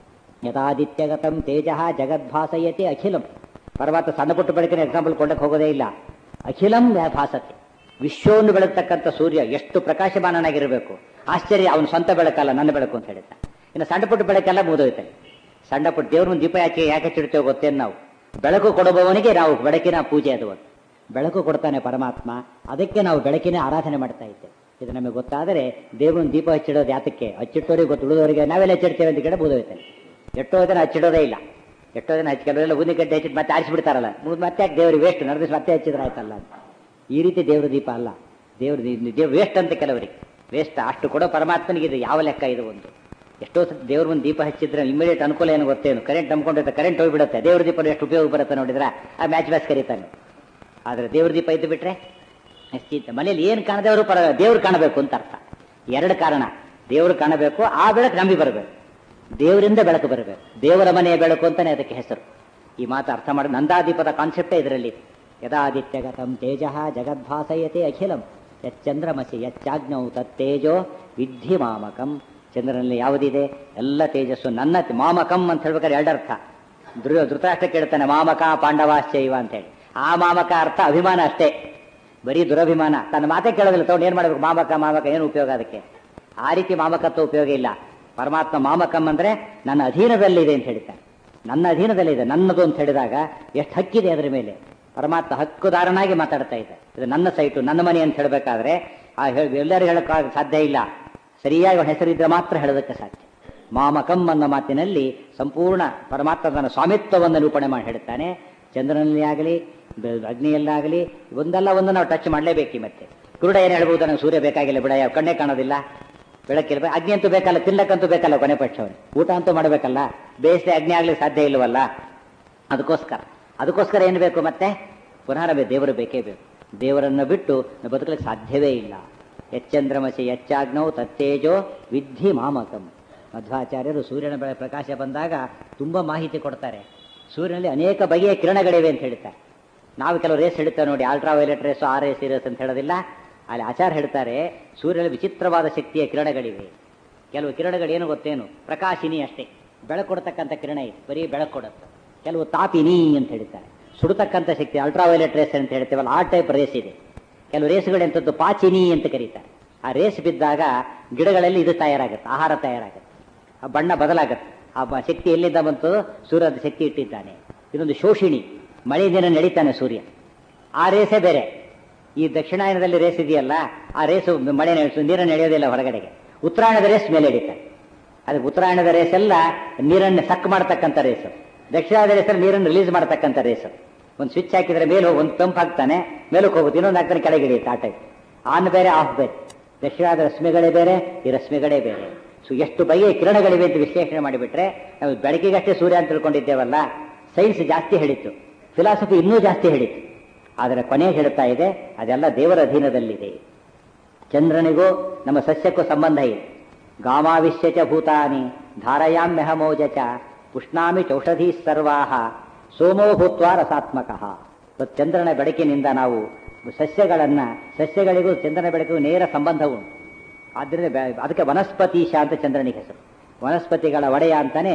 ಯಥಾದಿತ್ಯಗತಂ ತೇಜ ಜಗದ್ಭಾಸಯತೆ ಅಖಿಲಂ ಪರಮಾತ್ಮ ಸಣ್ಣ ಪುಟ್ಟ ಬೆಳಕಿನ ಎಕ್ಸಾಂಪಲ್ ಕೊಡಕ್ಕೆ ಹೋಗೋದೇ ಇಲ್ಲ ಅಖಿಲಂ ಭಾಸತೆ ವಿಶ್ವವನ್ನು ಬೆಳಗ್ತಕ್ಕಂಥ ಸೂರ್ಯ ಎಷ್ಟು ಪ್ರಕಾಶಮಾನನಾಗಿರಬೇಕು ಆಶ್ಚರ್ಯ ಅವನ ಸ್ವಂತ ಬೆಳಕಲ್ಲ ನನ್ನ ಬೆಳಕು ಅಂತ ಹೇಳಿದ್ದ ಇನ್ನು ಸಣ್ಣ ಪುಟ್ಟ ಬೆಳಕೆಲ್ಲ ಮುಗಿದೋಯ್ತೆ ಸಣ್ಣ ಪುಟ್ಟ ದೇವ್ರ ಮುಂದೆ ದೀಪ ಯಾಕೆ ಯಾಕೆ ಚಿಡ್ತೇವೆ ಗೊತ್ತೇನು ನಾವು ಬೆಳಕು ಕೊಡುವವನಿಗೆ ನಾವು ಬೆಳಕಿನ ಪೂಜೆ ಅದು ಒಂದು ಬೆಳಕು ಕೊಡ್ತಾನೆ ಪರಮಾತ್ಮ ಅದಕ್ಕೆ ನಾವು ಬೆಳಕಿನ ಆರಾಧನೆ ಮಾಡ್ತಾ ಇದ್ದೇವೆ ಇದು ನಮಗೆ ಗೊತ್ತಾದರೆ ದೇವ್ರನ್ನ ದೀಪ ಹಚ್ಚಿಡೋದು ಯಾತಕ್ಕೆ ಹಚ್ಚಿಟ್ಟೋರಿಗೆ ಗೊತ್ತು ಉಳಿದವರಿಗೆ ನಾವೆಲ್ಲ ಹಚ್ಚಿಡ್ತೇವೆ ಅಂತ ಕಡೆ ಬೋದೋಯ್ತೆ ಎಷ್ಟೋ ಜನ ಹಚ್ಚಿಡೋದೇ ಇಲ್ಲ ಎಷ್ಟೋ ಜನ ಹಚ್ಚಿ ಕೆಲವರೆಲ್ಲ ಊದಿನ ಗಡ್ಡೆ ಹಚ್ಚಿಟ್ಟು ಮತ್ತೆ ಆರಿಸಿಬಿಡ್ತಾರಲ್ಲ ಮುಗಿದು ಮತ್ತೆ ಯಾಕೆ ದೇವ್ರಿಗೆ ವೇಸ್ಟ್ ನಡೆದಿಸಿ ಮತ್ತೆ ಹಚ್ಚಿದ್ರೆ ಆಯ್ತಲ್ಲ ಅಂತ ಈ ರೀತಿ ದೇವ್ರ ದೀಪ ಅಲ್ಲ ದೇವ್ರ ದೇವ್ ವೇಸ್ಟ್ ಅಂತ ಕೆಲವರಿಗೆ ವೇಸ್ಟ್ ಅಷ್ಟು ಕೊಡೋ ಪರಮಾತ್ಮನಿಗೆ ಇದು ಯಾವ ಲೆಕ್ಕ ಇದು ಒಂದು ಎಷ್ಟೋ ಸತಿ ದೇವ್ರ ಒಂದು ದೀಪ ಹಚ್ಚಿದ್ರೆ ಇಮಿಡಿಯೇಟ್ ಅನುಕೂಲ ಏನು ಗೊತ್ತೇನು ಕರೆಂಟ್ ನಂಬ್ಕೊಂಡಿರುತ್ತೆ ಕರೆಂಟ್ ಹೋಗ್ಬಿಡುತ್ತೆ ದೇವ್ರ ದೀಪ ಎಷ್ಟು ಉಪಯೋಗ ಬರುತ್ತೆ ನೋಡಿದ್ರೆ ಆ ಮ್ಯಾಚ್ ಮ್ಯಾಚ್ ಕರೀತಾನೆ ಆದರೆ ದೇವ್ರ ದೀಪ ಇದ್ದು ಬಿಟ್ರೆ ನಿಶ್ಚಿತ ಮನೇಲಿ ಏನು ಕಾಣದೇವರು ಪರ ದೇವ್ರು ಕಾಣಬೇಕು ಅಂತ ಅರ್ಥ ಎರಡು ಕಾರಣ ದೇವ್ರು ಕಾಣಬೇಕು ಆ ಬೆಳಕು ನಂಬಿ ಬರಬೇಕು ದೇವರಿಂದ ಬೆಳಕು ಬರಬೇಕು ದೇವರ ಮನೆಯ ಬೆಳಕು ಅಂತಾನೆ ಅದಕ್ಕೆ ಹೆಸರು ಈ ಮಾತು ಅರ್ಥ ಮಾಡಿ ನಂದಾದೀಪದ ಕಾನ್ಸೆಪ್ಟೇ ಇದರಲ್ಲಿ ಯದಾದಿತ್ಯಗತಂ ತೇಜ ಜಗದ್ಭಾಸಯತೆ ಅಖಿಲಂ ಯಚ್ಚಂದ್ರಮಸಿ ಯಚ್ಚಾಗ್ನೌ ತತ್ತೇಜೋ ವಿದ್ಧಿ ಮಾಮಕಂ ಚಂದ್ರನಲ್ಲಿ ಯಾವುದಿದೆ ಎಲ್ಲ ತೇಜಸ್ಸು ನನ್ನ ಮಾಮಕಂ ಅಂತ ಹೇಳ್ಬೇಕಾದ್ರೆ ಎರಡರ್ಥ ಧೃ ಧೃತರಾಷ್ಟ್ರ ಕೇಳ್ತಾನೆ ಮಾಮಕ ಪಾಂಡವಾಶ್ಚೈವ ಅಂತ ಹೇಳಿ ಆ ಮಾಮಕ ಅರ್ಥ ಅಭಿಮಾನ ಅಷ್ಟೇ ಬರೀ ದುರಭಿಮಾನ ತನ್ನ ಮಾತೇ ಕೇಳೋದಿಲ್ಲ ತಗೊಂಡು ಏನು ಮಾಡಬೇಕು ಮಾಮಕ ಮಾಮಕ ಏನು ಉಪಯೋಗ ಅದಕ್ಕೆ ಆ ರೀತಿ ಮಾಮಕತ್ವ ಉಪಯೋಗ ಇಲ್ಲ ಪರಮಾತ್ಮ ಮಾಮಕಂ ಅಂದ್ರೆ ನನ್ನ ಅಧೀನದಲ್ಲಿದೆ ಅಂತ ಹೇಳ್ತಾನೆ ನನ್ನ ಅಧೀನದಲ್ಲಿದೆ ನನ್ನದು ಅಂತ ಹೇಳಿದಾಗ ಎಷ್ಟು ಹಕ್ಕಿದೆ ಅದರ ಮೇಲೆ ಪರಮಾತ್ಮ ಹಕ್ಕುದಾರನಾಗಿ ಮಾತಾಡ್ತಾ ಇದೆ ಇದು ನನ್ನ ಸೈಟು ನನ್ನ ಮನೆ ಅಂತ ಹೇಳಬೇಕಾದ್ರೆ ಆ ಎಲ್ಲರೂ ಹೇಳಕ್ ಸಾಧ್ಯ ಇಲ್ಲ ಸರಿಯಾಗಿ ಹೆಸರಿದ್ರೆ ಮಾತ್ರ ಹೇಳೋದಕ್ಕೆ ಸಾಧ್ಯ ಮಾಮಕಂ ಅನ್ನೋ ಮಾತಿನಲ್ಲಿ ಸಂಪೂರ್ಣ ಪರಮಾತ್ಮ ತನ್ನ ಸ್ವಾಮಿತ್ವವನ್ನು ನಿರೂಪಣೆ ಮಾಡಿ ಹೇಳ್ತಾನೆ ಚಂದ್ರನಲ್ಲಿ ಆಗಲಿ ಅಗ್ನಿಯಲ್ಲಾಗಲಿ ಒಂದಲ್ಲ ಒಂದು ನಾವು ಟಚ್ ಮಾಡಲೇಬೇಕು ಮತ್ತೆ ಕುರುಡ ಏನು ಹೇಳ್ಬೋದು ನನಗೆ ಸೂರ್ಯ ಬೇಕಾಗಿಲ್ಲ ಬಿಡ ಯಾವ ಕಣ್ಣೇ ಕಾಣೋದಿಲ್ಲ ಬೆಳಕಿಲ್ಲ ಅಗ್ನಿ ಅಂತೂ ಬೇಕಲ್ಲ ತಿನ್ನಕ್ಕಂತೂ ಬೇಕಲ್ಲ ಕೊನೆ ಪಕ್ಷವನು ಊಟ ಅಂತೂ ಮಾಡಬೇಕಲ್ಲ ಬೇಯಿಸದೆ ಅಗ್ನಿ ಆಗ್ಲಿಕ್ಕೆ ಸಾಧ್ಯ ಇಲ್ವಲ್ಲ ಅದಕ್ಕೋಸ್ಕರ ಅದಕ್ಕೋಸ್ಕರ ಏನು ಬೇಕು ಮತ್ತೆ ಪುನಃ ನಮಗೆ ದೇವರು ಬೇಕೇ ಬೇಕು ದೇವರನ್ನು ಬಿಟ್ಟು ನಾವು ಬದುಕಲಿಕ್ಕೆ ಸಾಧ್ಯವೇ ಇಲ್ಲ ಎಚ್ಚಂದ್ರಮಸಿ ಎಚ್ಚಾಗ್ನೌ ತತ್ತೇಜೋ ವಿದ್ಧಿ ಮಾಮಕಂ ಮಧ್ವಾಚಾರ್ಯರು ಸೂರ್ಯನ ಬೆಳೆ ಪ್ರಕಾಶ ಬಂದಾಗ ತುಂಬ ಮಾಹಿತಿ ಕೊಡ್ತಾರೆ ಸೂರ್ಯನಲ್ಲಿ ಅನೇಕ ಬಗೆಯ ಕಿರಣಗಳಿವೆ ಅಂತ ಹೇಳ್ತಾರೆ ನಾವು ಕೆಲವು ರೇಸ್ ಹೇಳ್ತೇವೆ ನೋಡಿ ಅಲ್ಟ್ರಾ ವೈಲೆಟ್ ರೇಸ್ ಆ ರೇಸ್ ಈ ರೇಸ್ ಅಂತ ಹೇಳೋದಿಲ್ಲ ಅಲ್ಲಿ ಆಚಾರ ಹೇಳ್ತಾರೆ ಸೂರ್ಯನಲ್ಲಿ ವಿಚಿತ್ರವಾದ ಶಕ್ತಿಯ ಕಿರಣಗಳಿವೆ ಕೆಲವು ಕಿರಣಗಳು ಏನು ಗೊತ್ತೇನು ಪ್ರಕಾಶಿನಿ ಅಷ್ಟೇ ಬೆಳಕು ಕೊಡ್ತಕ್ಕಂಥ ಕಿರಣ ಇದೆ ಬರೀ ಬೆಳಕು ಕೊಡುತ್ತೆ ಕೆಲವು ತಾಪಿನಿ ಅಂತ ಹೇಳ್ತಾರೆ ಸುಡತಕ್ಕಂಥ ಶಕ್ತಿ ಅಲ್ಟ್ರಾ ವೈಲೆಟ್ ರೇಸ್ ಅಂತ ಹೇಳ್ತೇವಲ್ಲ ಆ ಟೈಪ್ ರೇಸ್ ಇದೆ ಕೆಲವು ರೇಸ್ಗಳು ಎಂಥದ್ದು ಪಾಚಿನಿ ಅಂತ ಕರೀತಾರೆ ಆ ರೇಸ್ ಬಿದ್ದಾಗ ಗಿಡಗಳಲ್ಲಿ ಇದು ತಯಾರಾಗುತ್ತೆ ಆಹಾರ ತಯಾರಾಗುತ್ತೆ ಆ ಬಣ್ಣ ಬದಲಾಗುತ್ತೆ ಆ ಬ- ಶಕ್ತಿ ಎಲ್ಲಿಂದ ಬಂತು ಸೂರ್ಯದ ಶಕ್ತಿ ಇಟ್ಟಿದ್ದಾನೆ ಇದೊಂದು ಶೋಷಿಣಿ ಮಳೆ ದಿನ ನಡೀತಾನೆ ಸೂರ್ಯ ಆ ರೇಸೇ ಬೇರೆ ಈ ದಕ್ಷಿಣಾಯನದಲ್ಲಿ ರೇಸ್ ಇದೆಯಲ್ಲ ಆ ರೇಸು ಮಳೆ ನಡೆಸು ನೀರನ್ನು ನಡೆಯೋದಿಲ್ಲ ಹೊರಗಡೆಗೆ ಉತ್ತರಾಯಣದ ರೇಸ್ ಮೇಲೆ ಹಿಡಿತಾರೆ ಅದಕ್ಕೆ ಉತ್ತರಾಯಣದ ರೇಸ್ ಎಲ್ಲ ನೀರನ್ನು ಸಕ್ ಮಾಡ್ತಕ್ಕಂಥ ರೇಸು ದಕ್ಷಿಣಾಯನದ ರೇಸಲ್ಲಿ ನೀರನ್ನು ರಿಲೀಸ್ ಮಾಡ್ತಕ್ಕಂಥ ರೇಸು ಒಂದು ಸ್ವಿಚ್ ಹಾಕಿದ್ರೆ ಮೇಲೆ ಹೋಗಿ ಒಂದು ಪಂಪ್ ಹಾಕ್ತಾನೆ ಮೇಲಕ್ಕೆ ಹೋಗುತ್ತೆ ಇನ್ನೊಂದು ಹಾಕ್ತಾನೆ ಕೆಳಗೆ ಇಳಿಯುತ್ತೆ ಆ ಟೈಪ್ ಆನ್ ಬೇರೆ ಆಫ್ ಬೇರೆ ದಕ್ಷಿಣಾದ ರಶ್ಮಿಗಳೇ ಬೇರೆ ಈ ರಶ್ಮಿಗಳೇ ಬೇರೆ ಸೊ ಎಷ್ಟು ಬಗೆಯ ಕಿರಣಗಳಿವೆ ಅಂತ ವಿಶ್ಲೇಷಣೆ ಮಾಡಿಬಿಟ್ರೆ ನಾವು ಬೆಳಕಿಗಷ್ಟೇ ಸೂರ್ಯ ಅಂತ ತಿಳ್ಕೊಂಡಿದ್ದೇವಲ್ಲ ಸೈನ್ಸ್ ಜಾಸ್ತಿ ಹೇಳಿತ್ತು ಫಿಲಾಸಫಿ ಇನ್ನೂ ಜಾಸ್ತಿ ಹೇಳಿತ್ತು ಆದರೆ ಕೊನೆಗೆ ಹೇಳ್ತಾ ಇದೆ ಅದೆಲ್ಲ ದೇವರ ಅಧೀನದಲ್ಲಿದೆ ಚಂದ್ರನಿಗೂ ನಮ್ಮ ಸಸ್ಯಕ್ಕೂ ಸಂಬಂಧ ಇದೆ ಗಾಮಾವಿಶ್ಯಚ ಭೂತಾನಿ ಧಾರಯಾಮ್ಯಹಮೋಜ ಚ ಉಷ್ಣಾಮಿ ಚೌಷಧಿ ಸರ್ವಾಹ ಸೋಮೋ ಭೂತ್ವ ರಸಾತ್ಮಕ ಇವತ್ತು ಚಂದ್ರನ ಬೆಳಕಿನಿಂದ ನಾವು ಸಸ್ಯಗಳನ್ನ ಸಸ್ಯಗಳಿಗೂ ಚಂದ್ರನ ಬೆಳಕಿಗೂ ನೇರ ಸಂಬಂಧ ಉಂಟು ಆದ್ದರಿಂದ ಬೆ- ಅದಕ್ಕೆ ವನಸ್ಪತೀಶ ಅಂತ ಚಂದ್ರನಿಗೆ ಹೆಸರು ವನಸ್ಪತಿಗಳ ಒಡೆಯ ಅಂತಾನೆ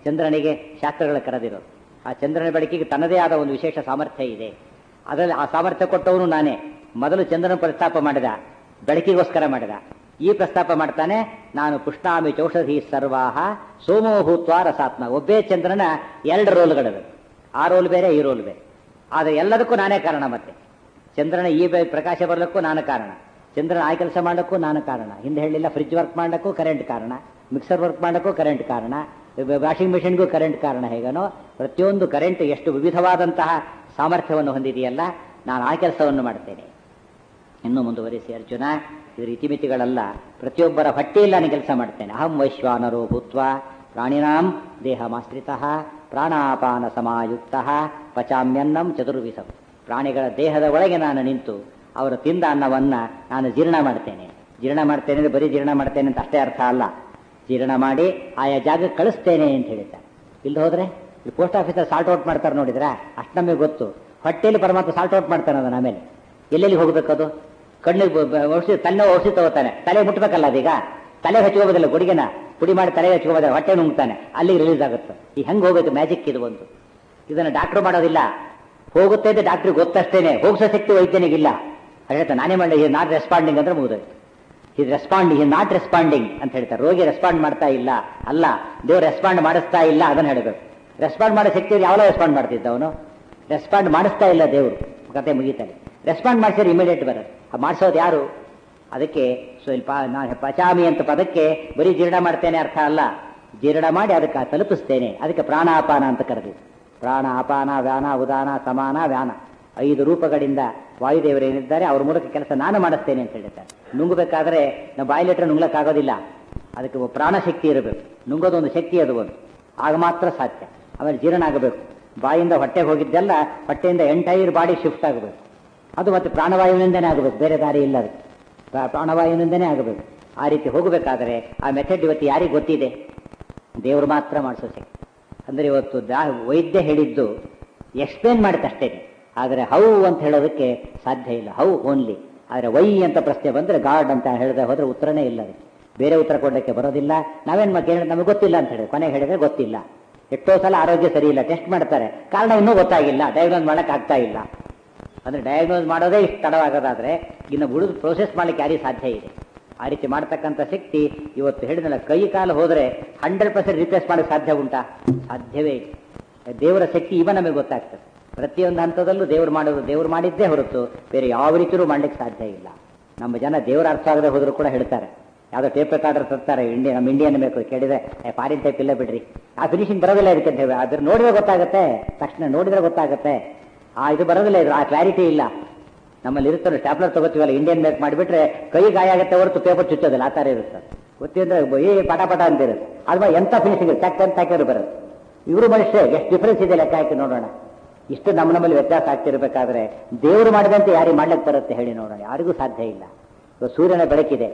ಚಂದ್ರನಿಗೆ ಶಾಸ್ತ್ರಗಳ ಕರೆದಿರೋದು ಆ ಚಂದ್ರನ ಬೆಳಕಿಗೆ ತನ್ನದೇ ಆದ ಒಂದು ವಿಶೇಷ ಸಾಮರ್ಥ್ಯ ಇದೆ ಅದರಲ್ಲಿ ಆ ಸಾಮರ್ಥ್ಯ ಕೊಟ್ಟವನು ನಾನೇ ಮೊದಲು ಚಂದ್ರನ ಪ್ರಸ್ತಾಪ ಮಾಡಿದ ಬೆಳಕಿಗೋಸ್ಕರ ಮಾಡಿದ ಈ ಪ್ರಸ್ತಾಪ ಮಾಡ್ತಾನೆ ನಾನು ಪುಷ್ಣಾಮಿ ಚೌಷಧಿ ಸರ್ವಾಹ ಸೋಮೋ ಭೂತ್ವ ರಸಾತ್ಮ ಒಬ್ಬೇ ಚಂದ್ರನ ಎರಡು ರೋಲ್ಗಳಿವೆ ಆ ರೋಲ್ ಬೇರೆ ಈ ರೋಲ್ ಬೇರೆ ಆದರೆ ಎಲ್ಲದಕ್ಕೂ ನಾನೇ ಕಾರಣ ಮತ್ತೆ ಚಂದ್ರನ ಈ ಬೆ- ಪ್ರಕಾಶ ಬರಲಿಕ್ಕೂ ನಾನು ಕಾರಣ ಚಂದ್ರನ ಆ ಕೆಲಸ ಮಾಡೋಕ್ಕೂ ನಾನು ಕಾರಣ ಹಿಂದೆ ಹೇಳಿಲ್ಲ ಫ್ರಿಜ್ ವರ್ಕ್ ಮಾಡೋಕ್ಕೂ ಕರೆಂಟ್ ಕಾರಣ ಮಿಕ್ಸರ್ ವರ್ಕ್ ಮಾಡೋಕ್ಕೂ ಕರೆಂಟ್ ಕಾರಣ ವಾಷಿಂಗ್ ಮಿಷಿನ್ಗೂ ಕರೆಂಟ್ ಕಾರಣ ಹೇಗನೋ ಪ್ರತಿಯೊಂದು ಕರೆಂಟ್ ಎಷ್ಟು ವಿವಿಧವಾದಂತಹ ಸಾಮರ್ಥ್ಯವನ್ನು ಹೊಂದಿದೆಯಲ್ಲ ನಾನು ಆ ಕೆಲಸವನ್ನು ಮಾಡ್ತೇನೆ ಇನ್ನು ಮುಂದುವರಿಸಿ ಅರ್ಜುನ ಇದರ ಇತಿಮಿತಿಗಳಲ್ಲ ಪ್ರತಿಯೊಬ್ಬರ ಹೊಟ್ಟೆಯಲ್ಲಿ ನಾನು ಕೆಲಸ ಮಾಡ್ತೇನೆ ಅಹಂ ವೈಶ್ವಾನರೋ ಭೂತ್ವ ಪ್ರಾಣಿನಾಂ ದೇಹಮಾಶ್ರಿತ ಪ್ರಾಣಾಪಾನ ಸಮಾಯುಕ್ತ ಪಚಾಮ್ಯನ್ನಂ ಚತುರ್ವಿಧಂ ಪ್ರಾಣಿಗಳ ದೇಹದ ಒಳಗೆ ನಾನು ನಿಂತು ಅವರು ತಿಂದ ಅನ್ನವನ್ನ ನಾನು ಜೀರ್ಣ ಮಾಡ್ತೇನೆ ಜೀರ್ಣ ಮಾಡ್ತೇನೆ ಅಂದ್ರೆ ಬರೀ ಜೀರ್ಣ ಮಾಡ್ತೇನೆ ಅಂತ ಅಷ್ಟೇ ಅರ್ಥ ಅಲ್ಲ ಜೀರ್ಣ ಮಾಡಿ ಆಯಾ ಜಾಗಕ್ಕೆ ಕಳಿಸ್ತೇನೆ ಅಂತ ಹೇಳಿದ್ದಾರೆ ಇಲ್ಲಿ ಹೋದ್ರೆ ಈ ಪೋಸ್ಟ್ ಆಫೀಸಲ್ಲಿ ಸಾಲ್ಟ್ ಔಟ್ ಮಾಡ್ತಾರೆ ನೋಡಿದ್ರೆ ಅಷ್ಟು ನಮಗೆ ಗೊತ್ತು ಹೊಟ್ಟೆಯಲ್ಲಿ ಪರಮಾತ್ಮ ಸಾಲ್ಟ್ ಔಟ್ ಮಾಡ್ತಾನೆ ಅದನ್ನ ಆಮೇಲೆ ಎಲ್ಲೆಲ್ಲಿ ಹೋಗ್ಬೇಕದು ಕಣ್ಣಿಗೆ ಬ- ಬ- ಔಷಧಿ ತನ್ನ ಔಷಧಿ ತಗೋತಾನೆ ತಲೆ ಮುಟ್ಬೇಕಲ್ಲ ಅದೀಗ ತಲೆ ಹಚ್ಕೋಬೋದಿಲ್ಲ ಗುಡಿಗೆನ ಪುಡಿ ಮಾಡಿ ತಲೆ ಹಚ್ಕೋಬೋದಿಲ್ಲ ಹೊಟ್ಟೆ ನುಂಗ್ತಾನೆ ಅಲ್ಲಿಗೆ ರಿಲೀಸ್ ಆಗುತ್ತೆ ಈ ಹೆಂಗೆ ಹೋಗ್ಬೇಕು ಮ್ಯಾಜಿಕ್ ಇದು ಒಂದು ಇದನ್ನು ಡಾಕ್ಟ್ರು ಮಾಡೋದಿಲ್ಲ ಹೋಗುತ್ತೆ ಅಂತ ಡಾಕ್ಟ್ರಿಗೆ ಗೊತ್ತಷ್ಟೇನೆ ಹೋಗಿಸೋ ಶಕ್ತಿ ವೈದ್ಯನಿಗಿಲ್ಲ ಹೇಳ್ತಾ ನಾನೇ ಮಾಡಿ ನಾಟ್ ರೆಸ್ಪಾಂಡಿಂಗ್ ಅಂದ್ರೆ ಮುಗಿದೋಯ್ತು ಇದು ರೆಸ್ಪಾಂಡಿಂಗ್ ಈ ನಾಟ್ ರೆಸ್ಪಾಂಡಿಂಗ್ ಅಂತ ಹೇಳ್ತಾರೆ ರೋಗಿ ರೆಸ್ಪಾಂಡ್ ಮಾಡ್ತಾ ಇಲ್ಲ ಅಲ್ಲ ದೇವ್ರು ರೆಸ್ಪಾಂಡ್ ಮಾಡಿಸ್ತಾ ಇಲ್ಲ ಅದನ್ನ ಹೇಳಬೇಕು ರೆಸ್ಪಾಂಡ್ ಮಾಡೋ ಶಕ್ತಿ ಯಾವಾಗ ರೆಸ್ಪಾಂಡ್ ಮಾಡ್ತಿದ್ದ ಅವನು ರೆಸ್ಪಾಂಡ್ ಮಾಡಿಸ್ತಾ ಇಲ್ಲ ದೇವರು ಕತೆ ಮುಗೀತಾನೆ ರೆಸ್ಪಾಂಡ್ ಮಾಡಿಸಿದ್ರೆ ಇಮಿಡಿಯೇಟ್ ಬರುತ್ತೆ ಆ ಮಾಡಿಸೋದು ಯಾರು ಅದಕ್ಕೆ ಸ್ವಲ್ಪ ನಾ ಪಚಾಮಿ ಅಂತ ಪದಕ್ಕೆ ಬರೀ ಜೀರ್ಣ ಮಾಡ್ತೇನೆ ಅರ್ಥ ಅಲ್ಲ ಜೀರ್ಣ ಮಾಡಿ ಅದಕ್ಕೆ ತಲುಪಿಸ್ತೇನೆ ಅದಕ್ಕೆ ಪ್ರಾಣಾಪಾನ ಅಂತ ಕರೆದಿದ್ದು ಪ್ರಾಣ ಅಪಾನ ವ್ಯಾನ ಉದಾನ ಸಮಾನ ವ್ಯಾನ ಐದು ರೂಪಗಳಿಂದ ವಾಯುದೇವರು ಏನಿದ್ದಾರೆ ಅವ್ರ ಮೂಲಕ ಕೆಲಸ ನಾನು ಮಾಡಿಸ್ತೇನೆ ಅಂತ ಹೇಳಿದ್ದಾರೆ ನುಂಗಬೇಕಾದ್ರೆ ನಾವು ಬಾಯಿಲಿಟ್ರೆ ನುಂಗ್ಲಕ್ಕಾಗೋದಿಲ್ಲ ಅದಕ್ಕೆ ಒಬ್ಬ ಪ್ರಾಣಶಕ್ತಿ ಇರಬೇಕು ನುಂಗೋದೊಂದು ಶಕ್ತಿ ಅದು ಒಂದು ಆಗ ಮಾತ್ರ ಸಾಧ್ಯ ಆಮೇಲೆ ಜೀರ್ಣ ಆಗಬೇಕು ಬಾಯಿಂದ ಹೊಟ್ಟೆಗೆ ಹೋಗಿದ್ದೆಲ್ಲ ಹೊಟ್ಟೆಯಿಂದ ಎಂಟೈರ್ ಬಾಡಿ ಶಿಫ್ಟ್ ಆಗಬೇಕು ಅದು ಮತ್ತೆ ಪ್ರಾಣವಾಯುವಿನಿಂದನೇ ಆಗಬೇಕು ಬೇರೆ ದಾರಿ ಇಲ್ಲ ಅದಕ್ಕೆ ಪ್ರಾ- ಪ್ರಾಣವಾಯುವಿನಿಂದನೇ ಆಗಬೇಕು ಆ ರೀತಿ ಹೋಗಬೇಕಾದರೆ ಆ ಮೆಥಡ್ ಇವತ್ತು ಯಾರಿಗೆ ಗೊತ್ತಿದೆ ದೇವರು ಮಾತ್ರ ಮಾಡಿಸೋ ಶಕ್ತಿ ಅಂದರೆ ಇವತ್ತು ದಾ ವೈದ್ಯ ಹೇಳಿದ್ದು ಎಕ್ಸ್ಪ್ಲೇನ್ ಮಾಡುತ್ತೆ ಅಷ್ಟೇ ಆದರೆ ಹೌ ಅಂತ ಹೇಳೋದಕ್ಕೆ ಸಾಧ್ಯ ಇಲ್ಲ ಹೌ ಓನ್ಲಿ ಆದರೆ ವೈ ಅಂತ ಪ್ರಶ್ನೆ ಬಂದರೆ ಗಾಡ್ ಅಂತ ಹೇಳಿದ್ರೆ ಹೋದ್ರೆ ಉತ್ತರನೇ ಇಲ್ಲ ಅದಕ್ಕೆ ಬೇರೆ ಉತ್ತರ ಕೊಡಲಿಕ್ಕೆ ಬರೋದಿಲ್ಲ ನಾವೇನು ಕೇಳಿ ನಮಗೆ ಗೊತ್ತಿಲ್ಲ ಅಂತ ಹೇಳಿ ಕೊನೆಗೆ ಹೇಳಿದ್ರೆ ಗೊತ್ತಿಲ್ಲ ಎಷ್ಟೋ ಸಲ ಆರೋಗ್ಯ ಸರಿ ಇಲ್ಲ ಟೆಸ್ಟ್ ಮಾಡ್ತಾರೆ ಕಾರಣ ಇನ್ನೂ ಗೊತ್ತಾಗಿಲ್ಲ ಡಯಾಗ್ನೋಸ್ ಮಾಡಕ್ ಆಗ್ತಾ ಇಲ್ಲ ಅಂದ್ರೆ ಡಯಾಗ್ನೋಸ್ ಮಾಡೋದೇ ಇಷ್ಟು ತಡವಾಗೋದಾದ್ರೆ ಇನ್ನು ಉಳಿದು ಪ್ರೋಸೆಸ್ ಮಾಡ್ಲಿಕ್ಕೆ ಯಾರಿಗೆ ಸಾಧ್ಯ ಇದೆ ಆ ರೀತಿ ಮಾಡ್ತಕ್ಕಂಥ ಶಕ್ತಿ ಇವತ್ತು ಹೇಳಿದ್ನಲ್ಲ ಕೈ ಕಾಲು ಹೋದ್ರೆ ಹಂಡ್ರೆಡ್ ಪರ್ಸೆಂಟ್ ರಿಪ್ಲೇಸ್ ಮಾಡಕ್ಕೆ ಸಾಧ್ಯ ಉಂಟಾ ಸಾಧ್ಯವೇ ಇಲ್ಲ ದೇವರ ಶಕ್ತಿ ಇವ ನಮಗೆ ಗೊತ್ತಾಗ್ತದೆ ಪ್ರತಿಯೊಂದು ಹಂತದಲ್ಲೂ ದೇವರು ಮಾಡೋದು ದೇವರು ಮಾಡಿದ್ದೇ ಹೊರತು ಬೇರೆ ಯಾವ ರೀತಿಯೂ ಮಾಡ್ಲಿಕ್ಕೆ ಸಾಧ್ಯ ಇಲ್ಲ ನಮ್ಮ ಜನ ದೇವರ ಅರ್ಥ ಆಗದೆ ಹೋದ್ರು ಕೂಡ ಹೇಳ್ತಾರೆ ಯಾವುದೋ ಟೇಪ್ ರೆಕಾರ್ಡರ್ ತರ್ತಾರೆ ಇಂಡಿಯಾ ನಮ್ಮ ಇಂಡಿಯನ್ ಬೇಕು ಕೇಳಿದ್ರೆ ಫಾರಿನ್ ಟೈಪ್ ಇಲ್ಲ ಬಿಡ್ರಿ ಆ ಫಿನಿಶಿಂಗ್ ಬರೋದಿಲ್ಲ ಇದಕ್ಕೆ ಅಂತ ಹೇಳಿ ಅದ್ರ ನೋಡಿದ್ರೆ ಗೊತ್ತಾಗುತ್ತೆ ತಕ್ಷಣ ನೋಡಿದ್ರೆ ಗೊತ್ತಾಗುತ್ತೆ ಆ ಇದು ಬರೋದಿಲ್ಲ ಇದ್ರ ಆ ಕ್ಲಾರಿಟಿ ಇಲ್ಲ ನಮ್ಮಲ್ಲಿ ಇರುತ್ತಲ್ಲ ಸ್ಟ್ಯಾಪ್ಲರ್ ತಗೋತೀವಲ್ಲ ಇಂಡಿಯನ್ ಮೇಕ್ ಮಾಡಿಬಿಟ್ರೆ ಕೈ ಗಾಯ ಆಗುತ್ತೆ ಹೊರತು ಪೇಪರ್ ಚುಚ್ಚೋದಿಲ್ಲ ಆ ಥರ ಇರುತ್ತೆ ಗೊತ್ತಿದ್ರೆ ಏ ಪಟ ಪಟ ಅಂತ ಇರುತ್ತೆ ಅಲ್ವಾ ಎಂತ ಫಿನಿಶಿಂಗ್ ಚೆಕ್ ಅಂತ ಹಾಕಿದ್ರು ಬರುತ್ತೆ ಇವರು ಮನುಷ್ಯ ಎಷ್ಟು ಡಿಫರೆನ್ಸ್ ಇದೆ ಲೆಕ್ಕ ಹಾಕಿ ನೋಡೋಣ ಇಷ್ಟು ನಮ್ಮ ನಮ್ಮಲ್ಲಿ ವ್ಯತ್ಯಾಸ ಆಗ್ತಿರ್ಬೇಕಾದ್ರೆ ದೇವರು ಮಾಡಿದಂತೆ ಯಾರಿಗೆ ಮಾಡ್ಲಿಕ್ಕೆ ಬರುತ್ತೆ ಹೇಳಿ ನೋಡೋಣ ಯಾರಿಗೂ ಸಾಧ್ಯ ಇಲ್ಲ ಇವತ್ತು ಸೂರ್ಯನ ಬೆಳಕಿದೆ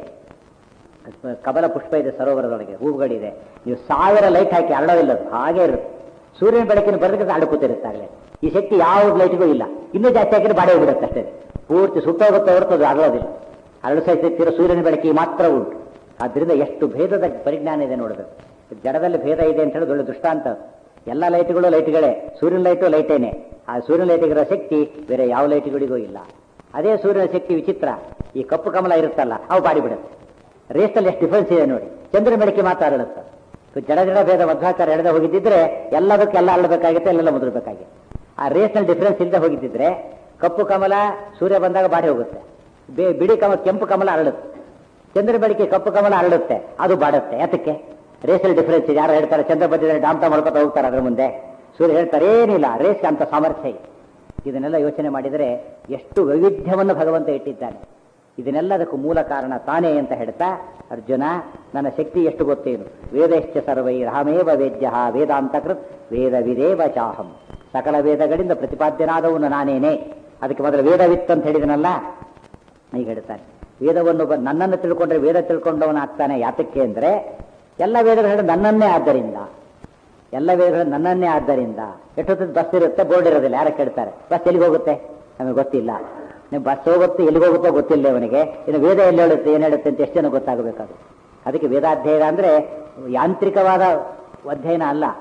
ಕಮಲ ಪುಷ್ಪ ಇದೆ ಸರೋವರದೊಳಗೆ ಹೂವುಗಳಿದೆ ನೀವು ಸಾವಿರ ಲೈಟ್ ಹಾಕಿ ಅರಳೋದಿಲ್ಲ ಅದು ಹಾಗೆ ಇರುತ್ತೆ ಸೂರ್ಯನ ಬೆಳಕಿನ ಬರೋದಕ್ಕೆ ಅಡಕೂತಿರುತ್ತಾಗಲೇ ಈ ಶಕ್ತಿ ಯಾವ ಲೈಟ್ಗೂ ಇಲ್ಲ ಇನ್ನೂ ಜಾಸ್ತಿ ಹಾಕಿದ್ರೆ ಬಾಡೆ ಹೋಗ್ಬಿಡುತ್ತೆ ಅಷ್ಟೇ ಪೂರ್ತಿ ಸುಟ್ಟೋಗುತ್ತೆ ಹೊರತು ಅದು ಅರಳೋದಿಲ್ಲ ಅರಳು ಸಹಿತಿರೋ ಸೂರ್ಯನ ಬೆಳಕಿಗೆ ಮಾತ್ರ ಉಂಟು ಆದ್ರಿಂದ ಎಷ್ಟು ಭೇದದ ಪರಿಜ್ಞಾನ ಇದೆ ನೋಡಬೇಕು ಜಡದಲ್ಲಿ ಭೇದ ಇದೆ ಅಂತ ಹೇಳಿ ಒಳ್ಳೆ ದೃಷ್ಟಾಂತ ಅದು. ಎಲ್ಲ ಲೈಟ್ಗಳು ಲೈಟ್ಗಳೇ ಸೂರ್ಯನ ಲೈಟು ಲೈಟೇನೆ ಆ ಸೂರ್ಯನ ಲೈಟಿಗಿರೋ ಶಕ್ತಿ ಬೇರೆ ಯಾವ ಲೈಟ್ಗಳಿಗೂ ಇಲ್ಲ ಅದೇ ಸೂರ್ಯನ ಶಕ್ತಿ ವಿಚಿತ್ರ ಈ ಕಪ್ಪು ಕಮಲ ಇರುತ್ತಲ್ಲ ಅವು ಬಾಡಿ ಬಿಡುತ್ತೆ ರೇಸಲ್ಲಿ ಎಷ್ಟು ಡಿಫರೆನ್ಸ್ ಇದೆ ನೋಡಿ ಚಂದ್ರನ ಬೆಳಕಿಗೆ ಮಾತ್ರ ಅರಳುತ್ತೆ ಜಡ ಜಡ ಭೇದ ಮಧ್ವಾಚಾರ ಎಳೆದ ಹೋಗಿದ್ದಿದ್ರೆ ಎಲ್ಲದಕ್ಕೆ ಎಲ್ಲ ಅರಳಬೇಕಾಗಿತ್ತು ಎಲ್ಲೆಲ್ಲ ಮುದ್ರಬೇಕಾಗಿತ್ತು ಆ ರೇಸ್ನಲ್ಲಿ ಡಿಫರೆನ್ಸ್ ಇಲ್ಲದೆ ಹೋಗಿದ್ದಿದ್ರೆ ಕಪ್ಪು ಕಮಲ ಸೂರ್ಯ ಬಂದಾಗ ಬಾಡಿ ಹೋಗುತ್ತೆ ಬೇ- ಬಿಳಿ ಕಮಲ ಕೆಂಪು ಕಮಲ ಅರಳುತ್ತೆ ಚಂದ್ರ ಬೆಳಕಿಗೆ ಕಪ್ಪು ಕಮಲ ಅರಳುತ್ತೆ ಅದು ಬಾಡುತ್ತೆ ಯಾತಕ್ಕೆ ರೇಸಲ್ಲಿ ಡಿಫರೆನ್ಸ್ ಇದೆ ಯಾರು ಹೇಳ್ತಾರೆ ಚಂದ್ರ ಬಂದಿದ್ರೆ ಡಾಮ್ತಾ ಮಾಡ್ಕೊತಾ ಹೋಗ್ತಾರೆ ಅದ್ರ ಮುಂದೆ ಸೂರ್ಯ ಹೇಳ್ತಾರೆ ಏನಿಲ್ಲ ರೇಸ್ಗೆ ಅಂತ ಸಾಮರ್ಥ್ಯ ಇದೆ ಇದನ್ನೆಲ್ಲ ಯೋಚನೆ ಮಾಡಿದರೆ ಎಷ್ಟು ವೈವಿಧ್ಯವನ್ನು ಭಗವಂತ ಇಟ್ಟಿದ್ದಾನೆ ಇದನ್ನೆಲ್ಲದಕ್ಕೂ ಮೂಲ ಕಾರಣ ತಾನೇ ಅಂತ ಹೇಳ್ತಾ ಅರ್ಜುನ ನನ್ನ ಶಕ್ತಿ ಎಷ್ಟು ಗೊತ್ತೇನು ವೇದಶ್ಚ ಸರ್ವೈ ರಾಮೇವ ವೇದ್ಯ ವೇದಾಂತಕೃತ್ ವೇದ ವಿದೇವ ಚಾಹಂ ಸಕಲ ವೇದಗಳಿಂದ ಪ್ರತಿಪಾದ್ಯನಾದವನು ನಾನೇನೆ ಅದಕ್ಕೆ ಮೊದಲು ವೇದವಿತ್ತು ಅಂತ ಹೇಳಿದನಲ್ಲ ಈಗ ಹೇಳ್ತಾನೆ ವೇದವನ್ನು ಬ- ನನ್ನನ್ನು ತಿಳ್ಕೊಂಡ್ರೆ ವೇದ ತಿಳ್ಕೊಂಡವನ ಆಗ್ತಾನೆ ಯಾತಕ್ಕೆ ಅಂದ್ರೆ ಎಲ್ಲ ವೇದಗಳು ಹೇಳಿ ನನ್ನನ್ನೇ ಆದ್ದರಿಂದ ಎಲ್ಲ ವೇದಗಳು ನನ್ನನ್ನೇ ಆದ್ದರಿಂದ ಎಷ್ಟೊತ್ತು ಬಸ್ ಇರುತ್ತೆ ಬೋರ್ಡ್ ಇರೋದಿಲ್ಲ ಯಾರ ಕೇಳ್ತಾರೆ ಬಸ್ ಎಲ್ಲಿಗೆ ಹೋಗುತ್ತೆ ನಮಗೆ ಗೊತ್ತಿಲ್ಲ ನೀವು ಬಸ್ ಹೋಗುತ್ತೆ ಎಲ್ಲಿಗೆ ಹೋಗುತ್ತೋ ಗೊತ್ತಿಲ್ಲ ಅವನಿಗೆ ಇನ್ನು ವೇದ ಎಲ್ಲಿ ಹೇಳುತ್ತೆ ಏನು ಹೇಳುತ್ತೆ ಅಂತ ಎಷ್ಟು ಜನ ಗೊತ್ತಾಗಬೇಕಾದ್ರು ಅದಕ್ಕೆ ವೇದಾಧ್ಯಯನ ಅಂದ್ರೆ ಯಾಂತ್ರಿಕವಾದ ಅಧ್ಯಯನ ಅಲ್ಲ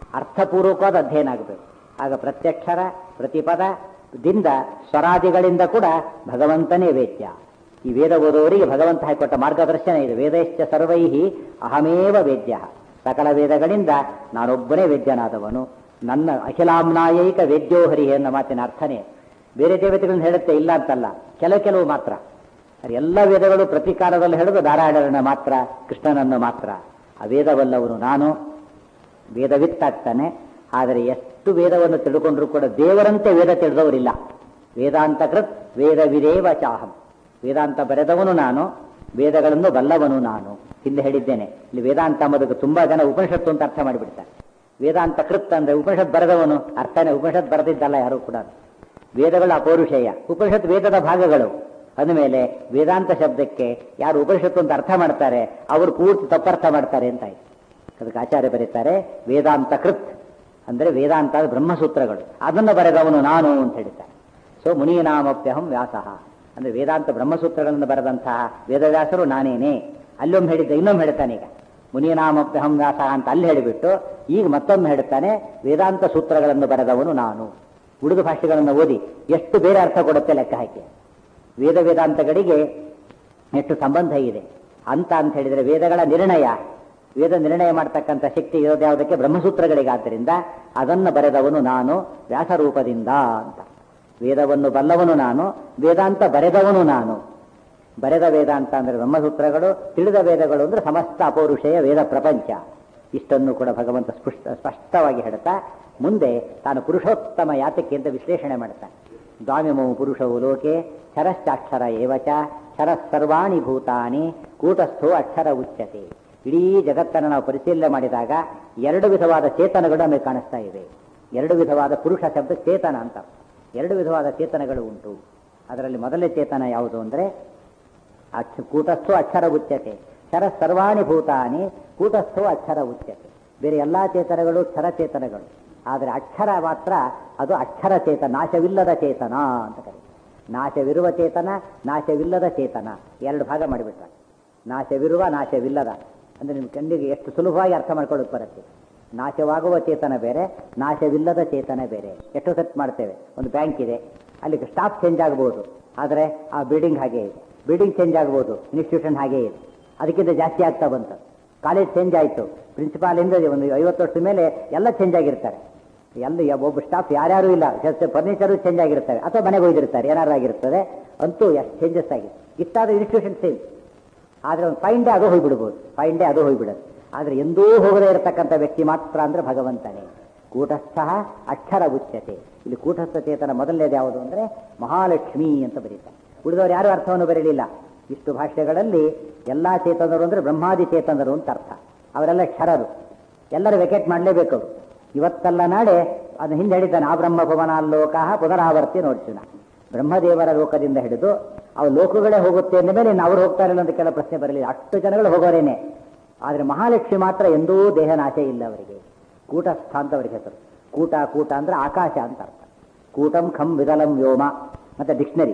ಅರ್ಥಪೂರ್ವಕವಾದ ಅಧ್ಯಯನ ಆಗಬೇಕು ಆಗ ಪ್ರತ್ಯಕ್ಷರ ಪ್ರತಿಪದ ದಿಂದ ಸ್ವರಾದಿಗಳಿಂದ ಕೂಡ ಭಗವಂತನೇ ವೇದ್ಯ ಈ ವೇದ ಓದುವವರಿಗೆ ಭಗವಂತ ಹಾಕಿಕೊಟ್ಟ ಮಾರ್ಗದರ್ಶನ ಇದು ವೇದಶ್ಚ ಸರ್ವೈಹಿ ಅಹಮೇವ ವೇದ್ಯ ಸಕಲ ವೇದಗಳಿಂದ ನಾನೊಬ್ಬನೇ ವೇದ್ಯನಾದವನು ನನ್ನ ಅಖಿಲಾಮ್ನಾಯೈಕ ವೇದ್ಯೋ ಹರಿ ಎನ್ನ ಮಾತಿನ ಅರ್ಥನೇ ಬೇರೆ ದೇವತೆಗಳನ್ನು ಹೇಳುತ್ತೆ ಇಲ್ಲ ಅಂತಲ್ಲ ಕೆಲವು ಕೆಲವು ಮಾತ್ರ ಅದು ಎಲ್ಲ ವೇದಗಳು ಪ್ರತಿಕಾರದಲ್ಲಿ ಹೇಳೋದು ನಾರಾಯಣರನ್ನ ಮಾತ್ರ ಕೃಷ್ಣನನ್ನು ಮಾತ್ರ ಆ ವೇದವಲ್ಲವನು ನಾನು ವೇದವಿತ್ತಾಗ್ತಾನೆ ಆದರೆ ಎಷ್ಟು ವೇದವನ್ನು ತಿಳ್ಕೊಂಡ್ರೂ ಕೂಡ ದೇವರಂತೆ ವೇದ ತಿಳಿದವರಿಲ್ಲ ವೇದಾಂತ ಕೃತ್ ವೇದವಿದೇವ ಚಾಹಂ ವೇದಾಂತ ಬರೆದವನು ನಾನು ವೇದಗಳನ್ನು ಬಲ್ಲವನು ನಾನು ಹಿಂದೆ ಹೇಳಿದ್ದೇನೆ ಇಲ್ಲಿ ವೇದಾಂತ ಎಂಬುದಕ್ಕೆ ತುಂಬಾ ಜನ ಉಪನಿಷತ್ತು ಅಂತ ಅರ್ಥ ಮಾಡಿಬಿಡ್ತಾರೆ ವೇದಾಂತ ಕೃತ್ ಅಂದ್ರೆ ಉಪನಿಷತ್ ಬರೆದವನು ಅರ್ಥನೇ ಉಪನಿಷತ್ ಬರೆದಿದ್ದಲ್ಲ ಯಾರು ಕೂಡ ವೇದಗಳ ಅಪೌರುಷೇಯ ಉಪನಿಷತ್ ವೇದದ ಭಾಗಗಳು ಅಂದಮೇಲೆ ವೇದಾಂತ ಶಬ್ದಕ್ಕೆ ಯಾರು ಉಪನಿಷತ್ತು ಅಂತ ಅರ್ಥ ಮಾಡ್ತಾರೆ ಅವರು ಪೂರ್ತಿ ತಪ್ಪರ್ಥ ಮಾಡ್ತಾರೆ ಅಂತ ಆಯ್ತು ಅದಕ್ಕೆ ಆಚಾರ್ಯ ಬರೀತಾರೆ ವೇದಾಂತ ಕೃತ್ ಅಂದ್ರೆ ವೇದಾಂತ ಅಂದ್ರೆ ಬ್ರಹ್ಮಸೂತ್ರಗಳು ಅದನ್ನು ಬರೆದವನು ನಾನು ಅಂತ ಹೇಳ್ತಾರೆ ಸೊ ಮುನೀನಾಮಪ್ಯಹಂ ವ್ಯಾಸಃ ಅಂದ್ರೆ ವೇದಾಂತ ಬ್ರಹ್ಮಸೂತ್ರಗಳನ್ನು ಬರೆದಂತಹ ವೇದವ್ಯಾಸರು ನಾನೇನೆ ಅಲ್ಲೊಮ್ಮೆ ಹೇಳಿದ್ದೆ ಇನ್ನೊಮ್ಮೆ ಹೇಳ್ತಾನೆ ಈಗ ಮುನೀನಾಮಪ್ಯಹಂ ವ್ಯಾಸಃ ಅಂತ ಅಲ್ಲಿ ಹೇಳಿಬಿಟ್ಟು ಈಗ ಮತ್ತೊಮ್ಮೆ ಹೇಳ್ತಾನೆ ವೇದಾಂತ ಸೂತ್ರಗಳನ್ನು ಬರೆದವನು ನಾನು ಉಳಿದ ಭಾಷೆಗಳನ್ನು ಓದಿ ಎಷ್ಟು ಬೇರೆ ಅರ್ಥ ಕೊಡುತ್ತೆ ಲೆಕ್ಕ ಹಾಕಿ ವೇದ ವೇದಾಂತಗಳಿಗೆ ಎಷ್ಟು ಸಂಬಂಧ ಇದೆ ಅಂತ ಅಂತ ಹೇಳಿದರೆ ವೇದಗಳ ನಿರ್ಣಯ ವೇದ ನಿರ್ಣಯ ಮಾಡ್ತಕ್ಕಂಥ ಶಕ್ತಿ ಇರೋದು ಯಾವುದಕ್ಕೆ ಬ್ರಹ್ಮಸೂತ್ರಗಳಿಗೆ ಆದ್ದರಿಂದ ಅದನ್ನು ಬರೆದವನು ನಾನು ವ್ಯಾಸರೂಪದಿಂದ ಅಂತ ವೇದವನ್ನು ಬಲ್ಲವನು ನಾನು ವೇದಾಂತ ಬರೆದವನು ನಾನು ಬರೆದ ವೇದಾಂತ ಅಂದರೆ ಬ್ರಹ್ಮಸೂತ್ರಗಳು ತಿಳಿದ ವೇದಗಳು ಅಂದ್ರೆ ಸಮಸ್ತ ಅಪೌರುಷೇಯ ವೇದ ಪ್ರಪಂಚ ಇಷ್ಟನ್ನು ಕೂಡ ಭಗವಂತ ಸ್ಪಷ್ಟ ಸ್ಪಷ್ಟವಾಗಿ ಹೇಳ್ತಾ ಮುಂದೆ ತಾನು ಪುರುಷೋತ್ತಮ ಯಾತಕ್ಕೆ ಅಂತ ವಿಶ್ಲೇಷಣೆ ಮಾಡ್ತಾನೆ ದ್ವಾಮಿಮೌ ಪುರುಷವು ಲೋಕೆ ಶರಶ್ಚಾಕ್ಷರ ಏವಚ ಶರಃ ಸರ್ವಾಣಿ ಭೂತಾನಿ ಕೂಟಸ್ಥೋ ಅಕ್ಷರ ಉಚ್ಯತೆ ಇಡೀ ಜಗತ್ತನ್ನು ನಾವು ಪರಿಶೀಲನೆ ಮಾಡಿದಾಗ ಎರಡು ವಿಧವಾದ ಚೇತನಗಳು ನಮಗೆ ಕಾಣಿಸ್ತಾ ಇವೆ ಎರಡು ವಿಧವಾದ ಪುರುಷ ಶಬ್ದ ಚೇತನ ಅಂತ ಎರಡು ವಿಧವಾದ ಚೇತನಗಳು ಉಂಟು ಅದರಲ್ಲಿ ಮೊದಲನೇ ಚೇತನ ಯಾವುದು ಅಂದರೆ ಅಕ್ಷ ಕೂಟಸ್ಥೋ ಅಕ್ಷರ ಉಚ್ಯತೆ ಕ್ಷರ ಸರ್ವಾಣಿ ಭೂತಾನಿ ಕೂಟಸ್ಥೋ ಅಕ್ಷರ ಉಚ್ಯತೆ ಬೇರೆ ಎಲ್ಲಾ ಚೇತನಗಳು ಕ್ಷರ ಚೇತನಗಳು ಆದರೆ ಅಕ್ಷರ ಮಾತ್ರ ಅದು ಅಕ್ಷರ ಚೇತನ ನಾಶವಿಲ್ಲದ ಚೇತನ ಅಂತ ಕರೀತಾರೆ ನಾಶವಿರುವ ಚೇತನ ನಾಶವಿಲ್ಲದ ಚೇತನ ಎರಡು ಭಾಗ ಮಾಡಿಬಿಟ್ಟ ನಾಶವಿರುವ ನಾಶವಿಲ್ಲದ ಅಂದ್ರೆ ನಿಮ್ಮ ಕಣ್ಣಿಗೆ ಎಷ್ಟು ಸುಲಭವಾಗಿ ಅರ್ಥ ಮಾಡ್ಕೊಳ್ಳೋಕೆ ಬರುತ್ತೆ ನಾಶವಾಗುವ ಚೇತನ ಬೇರೆ ನಾಶವಿಲ್ಲದ ಚೇತನ ಬೇರೆ ಎಷ್ಟು ಸೆಟ್ ಮಾಡ್ತೇವೆ ಒಂದು ಬ್ಯಾಂಕ್ ಇದೆ ಅಲ್ಲಿ ಸ್ಟಾಫ್ ಚೇಂಜ್ ಆಗಬಹುದು ಆದರೆ ಆ ಬಿಲ್ಡಿಂಗ್ ಹಾಗೆ ಇದೆ ಬಿಲ್ಡಿಂಗ್ ಚೇಂಜ್ ಆಗ್ಬೋದು ಇನ್ಸ್ಟಿಟ್ಯೂಷನ್ ಹಾಗೆ ಇದೆ ಅದಕ್ಕಿಂತ ಜಾಸ್ತಿ ಆಗ್ತಾ ಬಂತು ಕಾಲೇಜ್ ಚೇಂಜ್ ಆಯಿತು ಪ್ರಿನ್ಸಿಪಾಲಿಂದ ಒಂದು ಐವತ್ತು ವರ್ಷದ ಮೇಲೆ ಎಲ್ಲ ಚೇಂಜ್ ಆಗಿರ್ತಾರೆ ಎಲ್ಲ ಯ- ಒಬ್ಬ ಸ್ಟಾಫ್ ಯಾರ್ಯಾರು ಇಲ್ಲ ಫರ್ನಿಚರು ಚೇಂಜ್ ಆಗಿರ್ತಾರೆ ಅಥವಾ ಮನೆಗೆ ಹೋಗಿರ್ತಾರೆ ಏನಾರು ಆಗಿರ್ತದೆ ಅಂತೂ ಎಷ್ಟು ಚೇಂಜಸ್ ಆಗಿದೆ ಇಷ್ಟಾದ್ರೂ ಇನ್ಸ್ಟಿಟ್ಯೂಷನ್ ಸೇಮ್ ಆದರೆ ಒಂದು ಫೈನ್ ಡೇ ಅದು ಹೋಗ್ಬಿಡ್ಬೋದು ಫೈನ್ ಡೇ ಅದು ಹೋಗ್ಬಿಡೋದು ಆದರೆ ಎಂದೂ ಹೋಗದೇ ಇರತಕ್ಕಂಥ ವ್ಯಕ್ತಿ ಮಾತ್ರ ಅಂದ್ರೆ ಭಗವಂತನೇ ಕೂಟಸ್ಥ ಅಕ್ಷರ ಉಚ್ಯತೆ ಇಲ್ಲಿ ಕೂಟಸ್ಥ ಚೇತನ ಮೊದಲನೇದು ಯಾವುದು ಅಂದರೆ ಮಹಾಲಕ್ಷ್ಮಿ ಅಂತ ಬರೀತಾರೆ ಉಳಿದವರು ಯಾರು ಅರ್ಥವನ್ನು ಬರೀಲಿಲ್ಲ ಇಷ್ಟು ಭಾಷೆಗಳಲ್ಲಿ ಎಲ್ಲಾ ಚೇತನರು ಅಂದ್ರೆ ಬ್ರಹ್ಮಾದಿ ಚೇತನರು ಅಂತ ಅರ್ಥ ಅವರೆಲ್ಲ ಕ್ಷರರು ಎಲ್ಲರೂ ವೆಕೆಟ್ ಮಾಡಲೇಬೇಕು ಅವರು ಇವತ್ತಲ್ಲ ನಾಳೆ ಅದನ್ನ ಹಿಂದೆ ಹೇಳಿದ್ದಾನೆ ಆ ಬ್ರಹ್ಮ ಭವನಾಲೋಕ ಪುನರಾವರ್ತಿ ನೋಡ್ತೀವಿ ಬ್ರಹ್ಮದೇವರ ಲೋಕದಿಂದ ಹಿಡಿದು ಅವು ಲೋಕಗಳೇ ಹೋಗುತ್ತೆ ಅಂದ ಮೇಲೆ ಅವ್ರು ಹೋಗ್ತಾರೆ ಅಂತ ಕೆಲ ಪ್ರಶ್ನೆ ಬರಲಿಲ್ಲ ಅಷ್ಟು ಜನಗಳು ಹೋಗೋರೇನೆ ಆದರೆ ಮಹಾಲಕ್ಷ್ಮಿ ಮಾತ್ರ ಎಂದೂ ದೇಹನಾಶ ಇಲ್ಲ ಅವರಿಗೆ ಕೂಟಸ್ಥ ಅಂತ ಅವರಿಗೆ ಹೆಸರು ಕೂಟ ಕೂಟ ಅಂದ್ರೆ ಆಕಾಶ ಅಂತ ಅರ್ಥ ಕೂಟಂ ಖಂ ವಿದಲಂ ವ್ಯೋಮ ಮತ್ತೆ ಡಿಕ್ಷನರಿ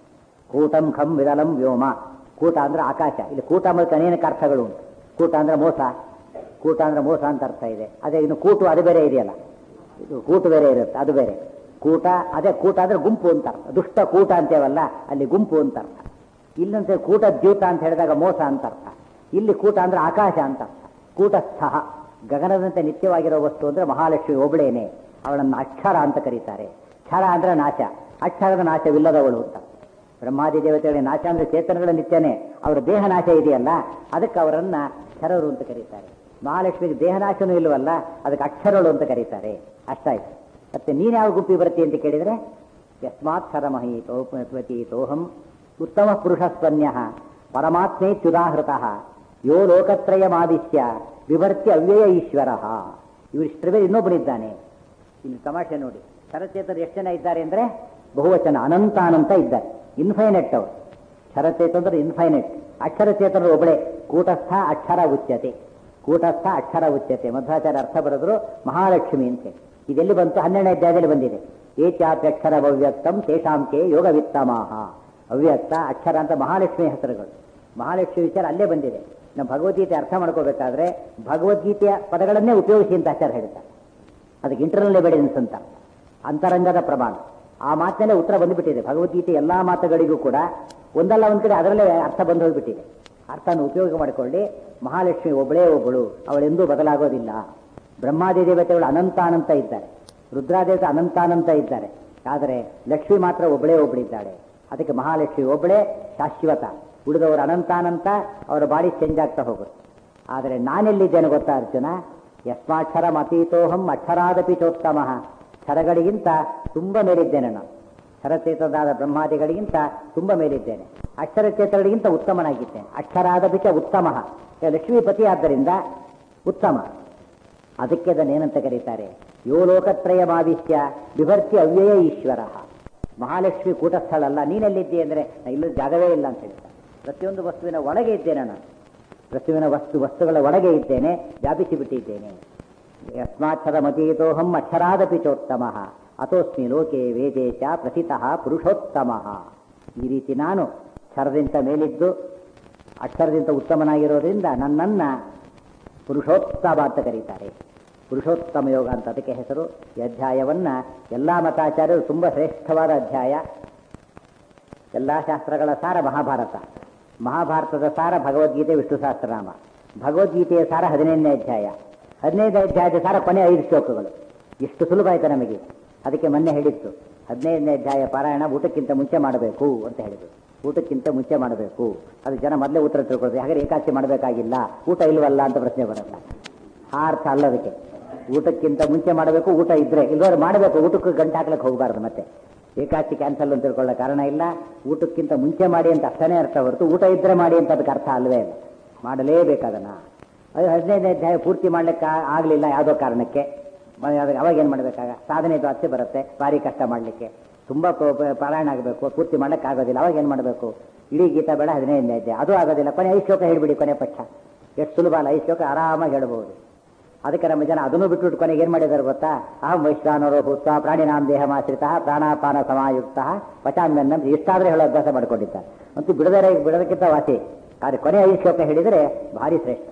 ಕೂಟಂ ಖಂ ವಿದಲಂ ವ್ಯೋಮ ಕೂಟ ಅಂದ್ರೆ ಆಕಾಶ ಇಲ್ಲಿ ಕೂಟ ಮತ್ತು ಅನೇಕ ಅರ್ಥಗಳು ಉಂಟು ಕೂಟ ಅಂದ್ರೆ ಮೋಸ ಕೂಟ ಅಂದ್ರೆ ಮೋಸ ಅಂತ ಅರ್ಥ ಇದೆ ಅದೇ ಇನ್ನು ಕೂಟು ಅದು ಬೇರೆ ಇದೆಯಲ್ಲ ಇದು ಕೂಟು ಬೇರೆ ಇರುತ್ತೆ ಅದು ಬೇರೆ ಕೂಟ ಅದೇ ಕೂಟ ಅಂದ್ರೆ ಗುಂಪು ಅಂತ ಅರ್ಥ ದುಷ್ಟ ಕೂಟ ಅಂತೇವಲ್ಲ ಅಲ್ಲಿ ಗುಂಪು ಅಂತ ಅರ್ಥ ಇಲ್ಲಂತೆ ಕೂಟ ದ್ಯೂತ ಅಂತ ಹೇಳಿದಾಗ ಮೋಸ ಅಂತ ಅರ್ಥ ಇಲ್ಲಿ ಕೂಟ ಅಂದ್ರೆ ಆಕಾಶ ಅಂತ ಅರ್ಥ ಕೂಟಸ್ಥ ಗಗನದಂತೆ ನಿತ್ಯವಾಗಿರೋ ವಸ್ತು ಅಂದ್ರೆ ಮಹಾಲಕ್ಷ್ಮಿ ಒಬ್ಬಳೇನೆ ಅವಳನ್ನು ಅಕ್ಷರ ಅಂತ ಕರೀತಾರೆ ಕ್ಷರ ಅಂದ್ರೆ ನಾಶ ಅಕ್ಷರದ ನಾಶವಿಲ್ಲದವಳು ಅಂತ ಬ್ರಹ್ಮಾದಿ ದೇವತೆಗಳಿಗೆ ನಾಶ ಅಂದ್ರೆ ಚೇತನಗಳ ನಿತ್ಯನೇ ಅವರ ದೇಹ ನಾಶ ಇದೆಯಲ್ಲ ಅದಕ್ಕೆ ಅವರನ್ನ ಕ್ಷರರು ಅಂತ ಕರೀತಾರೆ ಮಹಾಲಕ್ಷ್ಮಿಗೆ ದೇಹನಾಶನೂ ಇಲ್ವಲ್ಲ ಅದಕ್ಕೆ ಅಕ್ಷರಗಳು ಅಂತ ಕರೀತಾರೆ ಅಷ್ಟಾಯ್ತು ಮತ್ತೆ ನೀನು ಯಾವ ಗುಂಪಿ ಬರ್ತಿ ಅಂತ ಕೇಳಿದ್ರೆ ಯಸ್ಮಾತ್ ತೋಹಂ ಉತ್ತಮ ಪುರುಷ ಸ್ವನ್ಯ ಪರಮಾತ್ಮೇತ್ಯುದಾಹೃತ ಯೋ ಲೋಕತ್ರಯಮಾದಿಶ್ಯ ವಿಭರ್ತಿ ಅವ್ಯಯ ಈಶ್ವರ ಇವರು ಇಷ್ಟರ ಮೇಲೆ ಇನ್ನೊಬ್ಬನಿದ್ದಾನೆ ಇಲ್ಲಿ ತಮಾಷೆ ನೋಡಿ ಶರಚೇತರು ಎಷ್ಟು ಜನ ಇದ್ದಾರೆ ಅಂದ್ರೆ ಬಹುವಚನ ಅನಂತ ಅನಂತ ಇದ್ದಾರೆ ಇನ್ಫೈನೆಟ್ ಅವರು ಶರಚೇತಂದ್ರೆ ಇನ್ಫೈನೆಟ್ ಅಕ್ಷರ ಚೇತನರು ಒಬ್ಬಳೆ ಕೂಟಸ್ಥ ಅಕ್ಷರ ಉಚ್ಯತೆ ಕೂಟಸ್ಥ ಅಕ್ಷರ ಉಚ್ಯತೆ ಮಧ್ವಾಚಾರ್ಯ ಅರ್ಥ ಬರೆದ್ರು ಮಹಾಲಕ್ಷ್ಮಿ ಅಂತ ಇದೆಲ್ಲಿ ಬಂತು ಹನ್ನೆರಡನೇ ಅಧ್ಯಾಯದಲ್ಲಿ ಬಂದಿದೆ ಏಚಾಪ್ಯಕ್ಷರ ಅವ್ಯಕ್ತಂ ತೇಷಾಂಕೆ ಯೋಗ ವಿತ್ತಮಾಹ ಅವ್ಯಕ್ತ ಅಕ್ಷರ ಅಂತ ಮಹಾಲಕ್ಷ್ಮಿ ಹೆಸರುಗಳು ಮಹಾಲಕ್ಷ್ಮಿ ವಿಚಾರ ಅಲ್ಲೇ ಬಂದಿದೆ ನಾವು ಭಗವದ್ಗೀತೆ ಅರ್ಥ ಮಾಡ್ಕೋಬೇಕಾದ್ರೆ ಭಗವದ್ಗೀತೆಯ ಪದಗಳನ್ನೇ ಉಪಯೋಗಿಸಿ ಅಂತ ಆಚಾರ ಹೇಳ್ತಾರೆ ಅದಕ್ಕೆ ಇಂಟರ್ನಲ್ ಎವಿಡೆನ್ಸ್ ಅಂತ ಅಂತರಂಗದ ಪ್ರಮಾಣ ಆ ಮಾತಿನಲ್ಲೇ ಉತ್ತರ ಬಂದುಬಿಟ್ಟಿದೆ ಭಗವದ್ಗೀತೆ ಎಲ್ಲಾ ಮಾತುಗಳಿಗೂ ಕೂಡ ಒಂದಲ್ಲ ಒಂದ್ ಕಡೆ ಅದರಲ್ಲೇ ಅರ್ಥ ಬಂದು ಹೋಗ್ಬಿಟ್ಟಿದೆ ಅರ್ಥನ ಉಪಯೋಗ ಮಾಡಿಕೊಳ್ಳಿ ಮಹಾಲಕ್ಷ್ಮಿ ಒಬ್ಬಳೇ ಒಬ್ಬಳು ಅವಳೆಂದೂ ಬದಲಾಗೋದಿಲ್ಲ ಬ್ರಹ್ಮಾದಿ ದೇವತೆಗಳು ಅನಂತ ಅನಂತ ಇದ್ದಾರೆ ರುದ್ರಾದೇವತೆ ಅನಂತಾನಂತ ಇದ್ದಾರೆ ಆದರೆ ಲಕ್ಷ್ಮಿ ಮಾತ್ರ ಒಬ್ಬಳೇ ಒಬ್ಬಳಿದ್ದಾಳೆ ಅದಕ್ಕೆ ಮಹಾಲಕ್ಷ್ಮಿ ಒಬ್ಬಳೇ ಶಾಶ್ವತ ಉಳಿದವರು ಅನಂತಾನಂತ ಅವರ ಬಾಡಿ ಚೇಂಜ್ ಆಗ್ತಾ ಹೋಗುತ್ತೆ ಆದರೆ ನಾನೆಲ್ಲಿದ್ದೇನೆ ಗೊತ್ತಾ ಅರ್ಜುನ ಯಸ್ಮಾಕ್ಷರ ಮತೀತೋಹಂ ಅಕ್ಷರಾದಪಿ ಚೋತ್ತಮ ಕ್ಷರಗಳಿಗಿಂತ ತುಂಬ ಮೇಲಿದ್ದೇನೆ ನಾನು ಕ್ಷರಚೇತನಾದ ಬ್ರಹ್ಮಾದಿಗಳಿಗಿಂತ ತುಂಬ ಮೇಲಿದ್ದೇನೆ ಅಕ್ಷರಚೇತನಗಳಿಗಿಂತ ಉತ್ತಮನಾಗಿದ್ದೇನೆ ಅಕ್ಷರಾದಪಿಚ ಉತ್ತಮ ಲಕ್ಷ್ಮೀಪತಿ ಆದ್ದರಿಂದ ಉತ್ತಮ ಅದಕ್ಕೆ ಅದನ್ನೇನಂತ ಕರೀತಾರೆ ಯೋ ಲೋಕತ್ರಯ ಮಾವಿಷ್ಯ ವಿಭರ್ತಿ ಅವ್ಯಯ ಈಶ್ವರ ಮಹಾಲಕ್ಷ್ಮಿ ಕೂಟಸ್ಥಳ ಅಲ್ಲ ನೀನೆಲ್ಲಿದ್ದೆ ಅಂದರೆ ಇಲ್ಲದ ಜಾಗವೇ ಇಲ್ಲ ಅಂತ ಹೇಳ್ತಾರೆ ಪ್ರತಿಯೊಂದು ವಸ್ತುವಿನ ಒಳಗೆ ಇದ್ದೇನೆ ನಾನು ವಸ್ತುವಿನ ವಸ್ತು ವಸ್ತುಗಳ ಒಳಗೆ ಇದ್ದೇನೆ ವ್ಯಾಪಿಸಿ ಬಿಟ್ಟಿದ್ದೇನೆ ಯಸ್ಮಾಕ್ಷರ ಮತೀತೋಹಂ ಅಕ್ಷರಾದಪಿ ಚೋತ್ತಮ ಅಥೋಸ್ಮಿ ಲೋಕೆ ವೇದೇ ಚ ಪ್ರಸಿತಃ ಪುರುಷೋತ್ತಮ ಈ ರೀತಿ ನಾನು ಕ್ಷರದಿಂದ ಮೇಲಿದ್ದು ಅಕ್ಷರದಿಂದ ಉತ್ತಮನಾಗಿರೋದ್ರಿಂದ ನನ್ನನ್ನ ಪುರುಷೋತ್ತಮ ಅಂತ ಕರೀತಾರೆ ಪುರುಷೋತ್ತಮ ಯೋಗ ಅಂತ ಅದಕ್ಕೆ ಹೆಸರು ಈ ಅಧ್ಯಾಯವನ್ನ ಎಲ್ಲಾ ಮತಾಚಾರ್ಯರು ತುಂಬ ಶ್ರೇಷ್ಠವಾದ ಅಧ್ಯಾಯ ಎಲ್ಲಾ ಶಾಸ್ತ್ರಗಳ ಸಾರ ಮಹಾಭಾರತ ಮಹಾಭಾರತದ ಸಾರ ಭಗವದ್ಗೀತೆ ವಿಷ್ಣು ಸಹಸ್ರನಾಮ ಭಗವದ್ಗೀತೆಯ ಸಾರ ಹದಿನೈದನೇ ಅಧ್ಯಾಯ ಹದಿನೈದನೇ ಅಧ್ಯಾಯದ ಸಾರ ಕೊನೆ ಐದು ಶ್ಲೋಕಗಳು ಎಷ್ಟು ಸುಲಭ ಆಯ್ತು ನಮಗೆ ಅದಕ್ಕೆ ಮೊನ್ನೆ ಹೇಳಿತ್ತು ಹದಿನೈದನೇ ಅಧ್ಯಾಯ ಪಾರಾಯಣ ಊಟಕ್ಕಿಂತ ಮುಂಚೆ ಮಾಡಬೇಕು ಅಂತ ಹೇಳಿದ್ರು ಊಟಕ್ಕಿಂತ ಮುಂಚೆ ಮಾಡಬೇಕು ಅದು ಜನ ಮೊದಲೇ ಉತ್ತರ ತಿಳ್ಕೊಳ್ತಾರೆ ಹಾಗಾದ್ರೆ ಏಕಾಚಿ ಮಾಡಬೇಕಾಗಿಲ್ಲ ಊಟ ಇಲ್ವಲ್ಲ ಅಂತ ಪ್ರಶ್ನೆ ಬರಲ್ಲ ಆ ಅರ್ಥ ಅಲ್ಲ ಅದಕ್ಕೆ ಊಟಕ್ಕಿಂತ ಮುಂಚೆ ಮಾಡಬೇಕು ಊಟ ಇದ್ರೆ ಇಲ್ವಾದ್ರೆ ಮಾಡಬೇಕು ಊಟಕ್ಕೆ ಗಂಟೆ ಹಾಕ್ಲಿಕ್ಕೆ ಹೋಗಬಾರ್ದು ಮತ್ತೆ ಏಕಾಚಿ ಕ್ಯಾನ್ಸಲ್ ಅಂತ ತಿಳ್ಕೊಳ್ಳೋ ಕಾರಣ ಇಲ್ಲ ಊಟಕ್ಕಿಂತ ಮುಂಚೆ ಮಾಡಿ ಅಂತ ಅರ್ಥನೇ ಅರ್ಥ ಹೊರತು ಊಟ ಇದ್ರೆ ಮಾಡಿ ಅಂತ ಅದಕ್ಕೆ ಅರ್ಥ ಅಲ್ವೇ ಇಲ್ಲ ಮಾಡಲೇಬೇಕದನ್ನ ಅದು ಹದಿನೈದನೇ ಅಧ್ಯಾಯ ಪೂರ್ತಿ ಮಾಡ್ಲಿಕ್ಕೆ ಆ- ಆಗ್ಲಿಲ್ಲ ಯಾವುದೋ ಕಾರಣಕ್ಕೆ ಮ- ಅದಕ್ಕೆ ಅವಾಗ ಏನು ಮಾಡಬೇಕಾಗ ಸಾಧನೆ ಜಾಸ್ತಿ ಬರುತ್ತೆ ಭಾರಿ ಕಷ್ಟ ಮಾಡಲಿಕ್ಕೆ ತುಂಬ ಪ- ಪ- ಪಾರಾಯಣ ಆಗಬೇಕು ಪೂರ್ತಿ ಮಾಡ್ಲಿಕ್ಕೆ ಆಗೋದಿಲ್ಲ ಅವಾಗ ಏನು ಮಾಡಬೇಕು ಇಡೀ ಗೀತಾ ಬೇಡ ಹದಿನೈದನೇ ಅಧ್ಯಾಯ ಅದು ಆಗೋದಿಲ್ಲ ಕೊನೆ ಐದು ಶ್ಲೋಕ ಹೇಳ್ಬಿಡಿ ಕೊನೆ ಪಕ್ಷ ಎಷ್ಟು ಸುಲಭ ಅಲ್ಲ ಐದು ಶ್ಲೋಕ ಆರಾಮಾಗಿ ಹೇಳ್ಬೋದು ಅದಕ್ಕೆ ನಮ್ಮ ಜನ ಅದನ್ನು ಬಿಟ್ಬಿಟ್ಟು ಕೊನೆಗೆ ಏನ್ ಮಾಡಿದ್ದಾರೆ ಗೊತ್ತಾ ಅಹಂ ವೈಶ್ವಾನರೋ ಭೂತ್ವ ಪ್ರಾಣಿನಾಂ ದೇಹಮಾಶ್ರಿತ ಪ್ರಾಣಾಪಾನ ಸಮಾಯುಕ್ತ ಪಚಾನ್ಯನ್ನ ಇಷ್ಟಾದ್ರೆ ಹೇಳೋ ಅಭ್ಯಾಸ ಮಾಡ್ಕೊಂಡಿದ್ದಾರೆ ಅಂತೂ ಬಿಡದರೆ ಬಿಡೋದಕ್ಕಿಂತ ವಾಸಿ ಆದರೆ ಕೊನೆ ಐದು ಶ್ಲೋಕ ಹೇಳಿದರೆ ಭಾರಿ ಶ್ರೇಷ್ಠ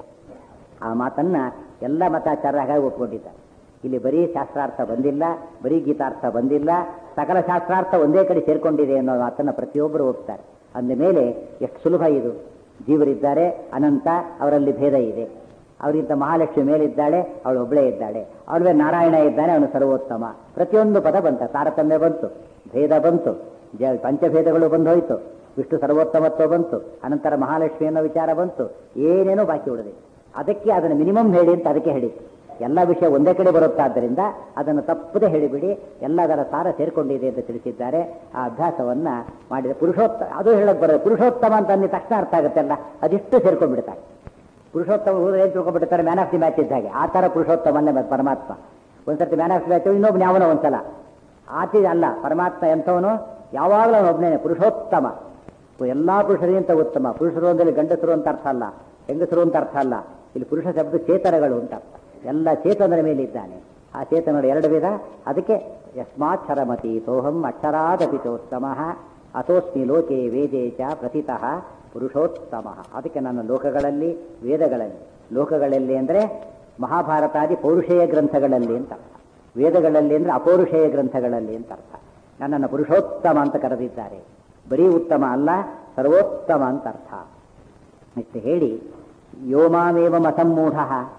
ಆ ಮಾತನ್ನ ಎಲ್ಲ ಮತಾಚಾರ ಹಾಗಾಗಿ ಒಪ್ಕೊಂಡಿದ್ದಾರೆ ಇಲ್ಲಿ ಬರೀ ಶಾಸ್ತ್ರಾರ್ಥ ಬಂದಿಲ್ಲ ಬರೀ ಗೀತಾರ್ಥ ಬಂದಿಲ್ಲ ಸಕಲ ಶಾಸ್ತ್ರಾರ್ಥ ಒಂದೇ ಕಡೆ ಸೇರ್ಕೊಂಡಿದೆ ಅನ್ನೋ ಮಾತನ್ನ ಪ್ರತಿಯೊಬ್ಬರು ಒಪ್ತಾರೆ ಅಂದ ಮೇಲೆ ಎಷ್ಟು ಸುಲಭ ಇದು ಜೀವರಿದ್ದಾರೆ ಅನಂತ ಅವರಲ್ಲಿ ಭೇದ ಇದೆ ಅವರಿಗಿಂತ ಮಹಾಲಕ್ಷ್ಮಿ ಮೇಲಿದ್ದಾಳೆ ಅವಳು ಒಬ್ಬಳೇ ಇದ್ದಾಳೆ ಅವಳ ಮೇಲೆ ನಾರಾಯಣ ಇದ್ದಾನೆ ಅವನು ಸರ್ವೋತ್ತಮ ಪ್ರತಿಯೊಂದು ಪದ ಬಂತ ತಾರತಮ್ಯ ಬಂತು ಭೇದ ಬಂತು ಜ ಪಂಚಭೇದಗಳು ಬಂದು ಹೋಯಿತು ವಿಷ್ಣು ಸರ್ವೋತ್ತಮತ್ವ ಬಂತು ಅನಂತರ ಮಹಾಲಕ್ಷ್ಮಿ ಅನ್ನೋ ವಿಚಾರ ಬಂತು ಏನೇನೋ ಬಾಕಿ ಉಳಿದೆ ಅದಕ್ಕೆ ಅದನ್ನು ಮಿನಿಮಮ್ ಹೇಳಿ ಅಂತ ಅದಕ್ಕೆ ಹೇಳಿತ್ತು ಎಲ್ಲ ವಿಷಯ ಒಂದೇ ಕಡೆ ಬರುತ್ತಾದ್ದರಿಂದ ಅದನ್ನು ತಪ್ಪದೆ ಹೇಳಿಬಿಡಿ ಎಲ್ಲದರ ಸಾರ ಸೇರ್ಕೊಂಡಿದೆ ಅಂತ ತಿಳಿಸಿದ್ದಾರೆ ಆ ಅಭ್ಯಾಸವನ್ನ ಮಾಡಿದ ಪುರುಷೋತ್ತ ಅದು ಹೇಳಕ್ ಬರೋದು ಪುರುಷೋತ್ತಮ ಅಂತ ಅಂದ ತಕ್ಷಣ ಅರ್ಥ ಆಗುತ್ತಲ್ಲ ಅದಿಷ್ಟು ಸೇರ್ಕೊಂಡ್ಬಿಡ್ತಾರೆ ಪುರುಷೋತ್ತಮ ಹೋದ್ರೆ ಏನ್ ತಿಳ್ಕೊಂಡ್ಬಿಡ್ತಾರೆ ಮ್ಯಾನ್ ಆಫ್ ದಿ ಮ್ಯಾಚ್ ಇದ್ದ ಹಾಗೆ ಆ ಥರ ಪುರುಷೋತ್ತಮಲ್ಲೇ ಮತ್ತೆ ಪರಮಾತ್ಮ ಒಂದ್ಸರ್ತಿ ಮ್ಯಾನ್ ಆಫ್ ದಿ ಮ್ಯಾಚ್ ಇನ್ನೊಬ್ಬನ ಯಾವನೋ ಒಂದ್ಸಲ ಆತಿ ಅಲ್ಲ ಪರಮಾತ್ಮ ಎಂಥವನು ಯಾವಾಗಲೂ ಅವನು ಒಬ್ಬನೇ ಪುರುಷೋತ್ತಮ ಎಲ್ಲಾ ಪುರುಷರಿಗಿಂತ ಉತ್ತಮ ಪುರುಷರು ಅಂದ್ರೆ ಗಂಡಸರು ಅಂತ ಅರ್ಥ ಅಲ್ಲ ಹೆಂಗಸರು ಅಂತ ಅರ್ಥ ಅಲ್ಲ ಇಲ್ಲಿ ಪುರುಷ ಶಬ್ದ ಚೇತನಗಳು ಅಂತ ಅರ್ಥ ಎಲ್ಲ ಚೇತನರ ಮೇಲೆ ಇದ್ದಾನೆ ಆ ಚೇತನಗಳು ಎರಡು ವಿಧ ಅದಕ್ಕೆ ಯಸ್ಮಾಕ್ಷರಮತಿ ತೋಹಂ ಅಕ್ಷರಾದಪಿ ಚೋತ್ತಮ ಅಥೋಸ್ಮಿ ಲೋಕೆ ವೇದೇ ಚ ಪ್ರಥಿತಃ ಪುರುಷೋತ್ತಮ ಅದಕ್ಕೆ ನನ್ನ ಲೋಕಗಳಲ್ಲಿ ವೇದಗಳಲ್ಲಿ ಲೋಕಗಳಲ್ಲಿ ಅಂದರೆ ಮಹಾಭಾರತಾದಿ ಪೌರುಷೇಯ ಗ್ರಂಥಗಳಲ್ಲಿ ಅಂತ ಅರ್ಥ ವೇದಗಳಲ್ಲಿ ಅಂದರೆ ಅಪೌರುಷೇಯ ಗ್ರಂಥಗಳಲ್ಲಿ ಅಂತ ಅರ್ಥ ನನ್ನನ್ನು ಪುರುಷೋತ್ತಮ ಅಂತ ಕರೆದಿದ್ದಾರೆ ಬರೀ ಉತ್ತಮ ಅಲ್ಲ ಸರ್ವೋತ್ತಮ ಅಂತ ಅರ್ಥ ಇಷ್ಟು ಹೇಳಿ ಯೋಮಾಮೇವಂ ಅಸಮ್ಮೂಢ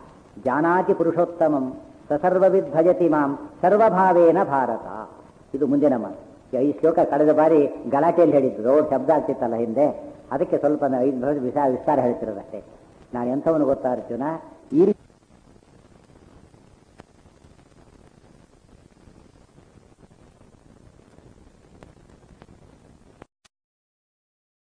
ಜಾನಾತಿ ಪುರುಷೋತ್ತಮಂ ಸಸರ್ವವಿದ್ ಭಜತಿ ಮಾಂ ಸರ್ವಭಾವೇನ ಭಾರತ ಇದು ಮುಂದಿನ ಮಾತು ಈ ಐದು ಶ್ಲೋಕ ಕಳೆದ ಬಾರಿ ಗಲಾಟೆಯಲ್ಲಿ ಹೇಳಿದ್ದು ರೋಡ್ ಶಬ್ದ ಆಗ್ತಿತ್ತಲ್ಲ ಹಿಂದೆ ಅದಕ್ಕೆ ಸ್ವಲ್ಪ ಐದು ವಿಸ್ತಾರ ವಿಸ್ತಾರ ಹೇಳ್ತಿರೋದಷ್ಟೇ ನಾನು ಎಂಥವನು ಗೊತ್ತಾ ಅರ್ಜುನ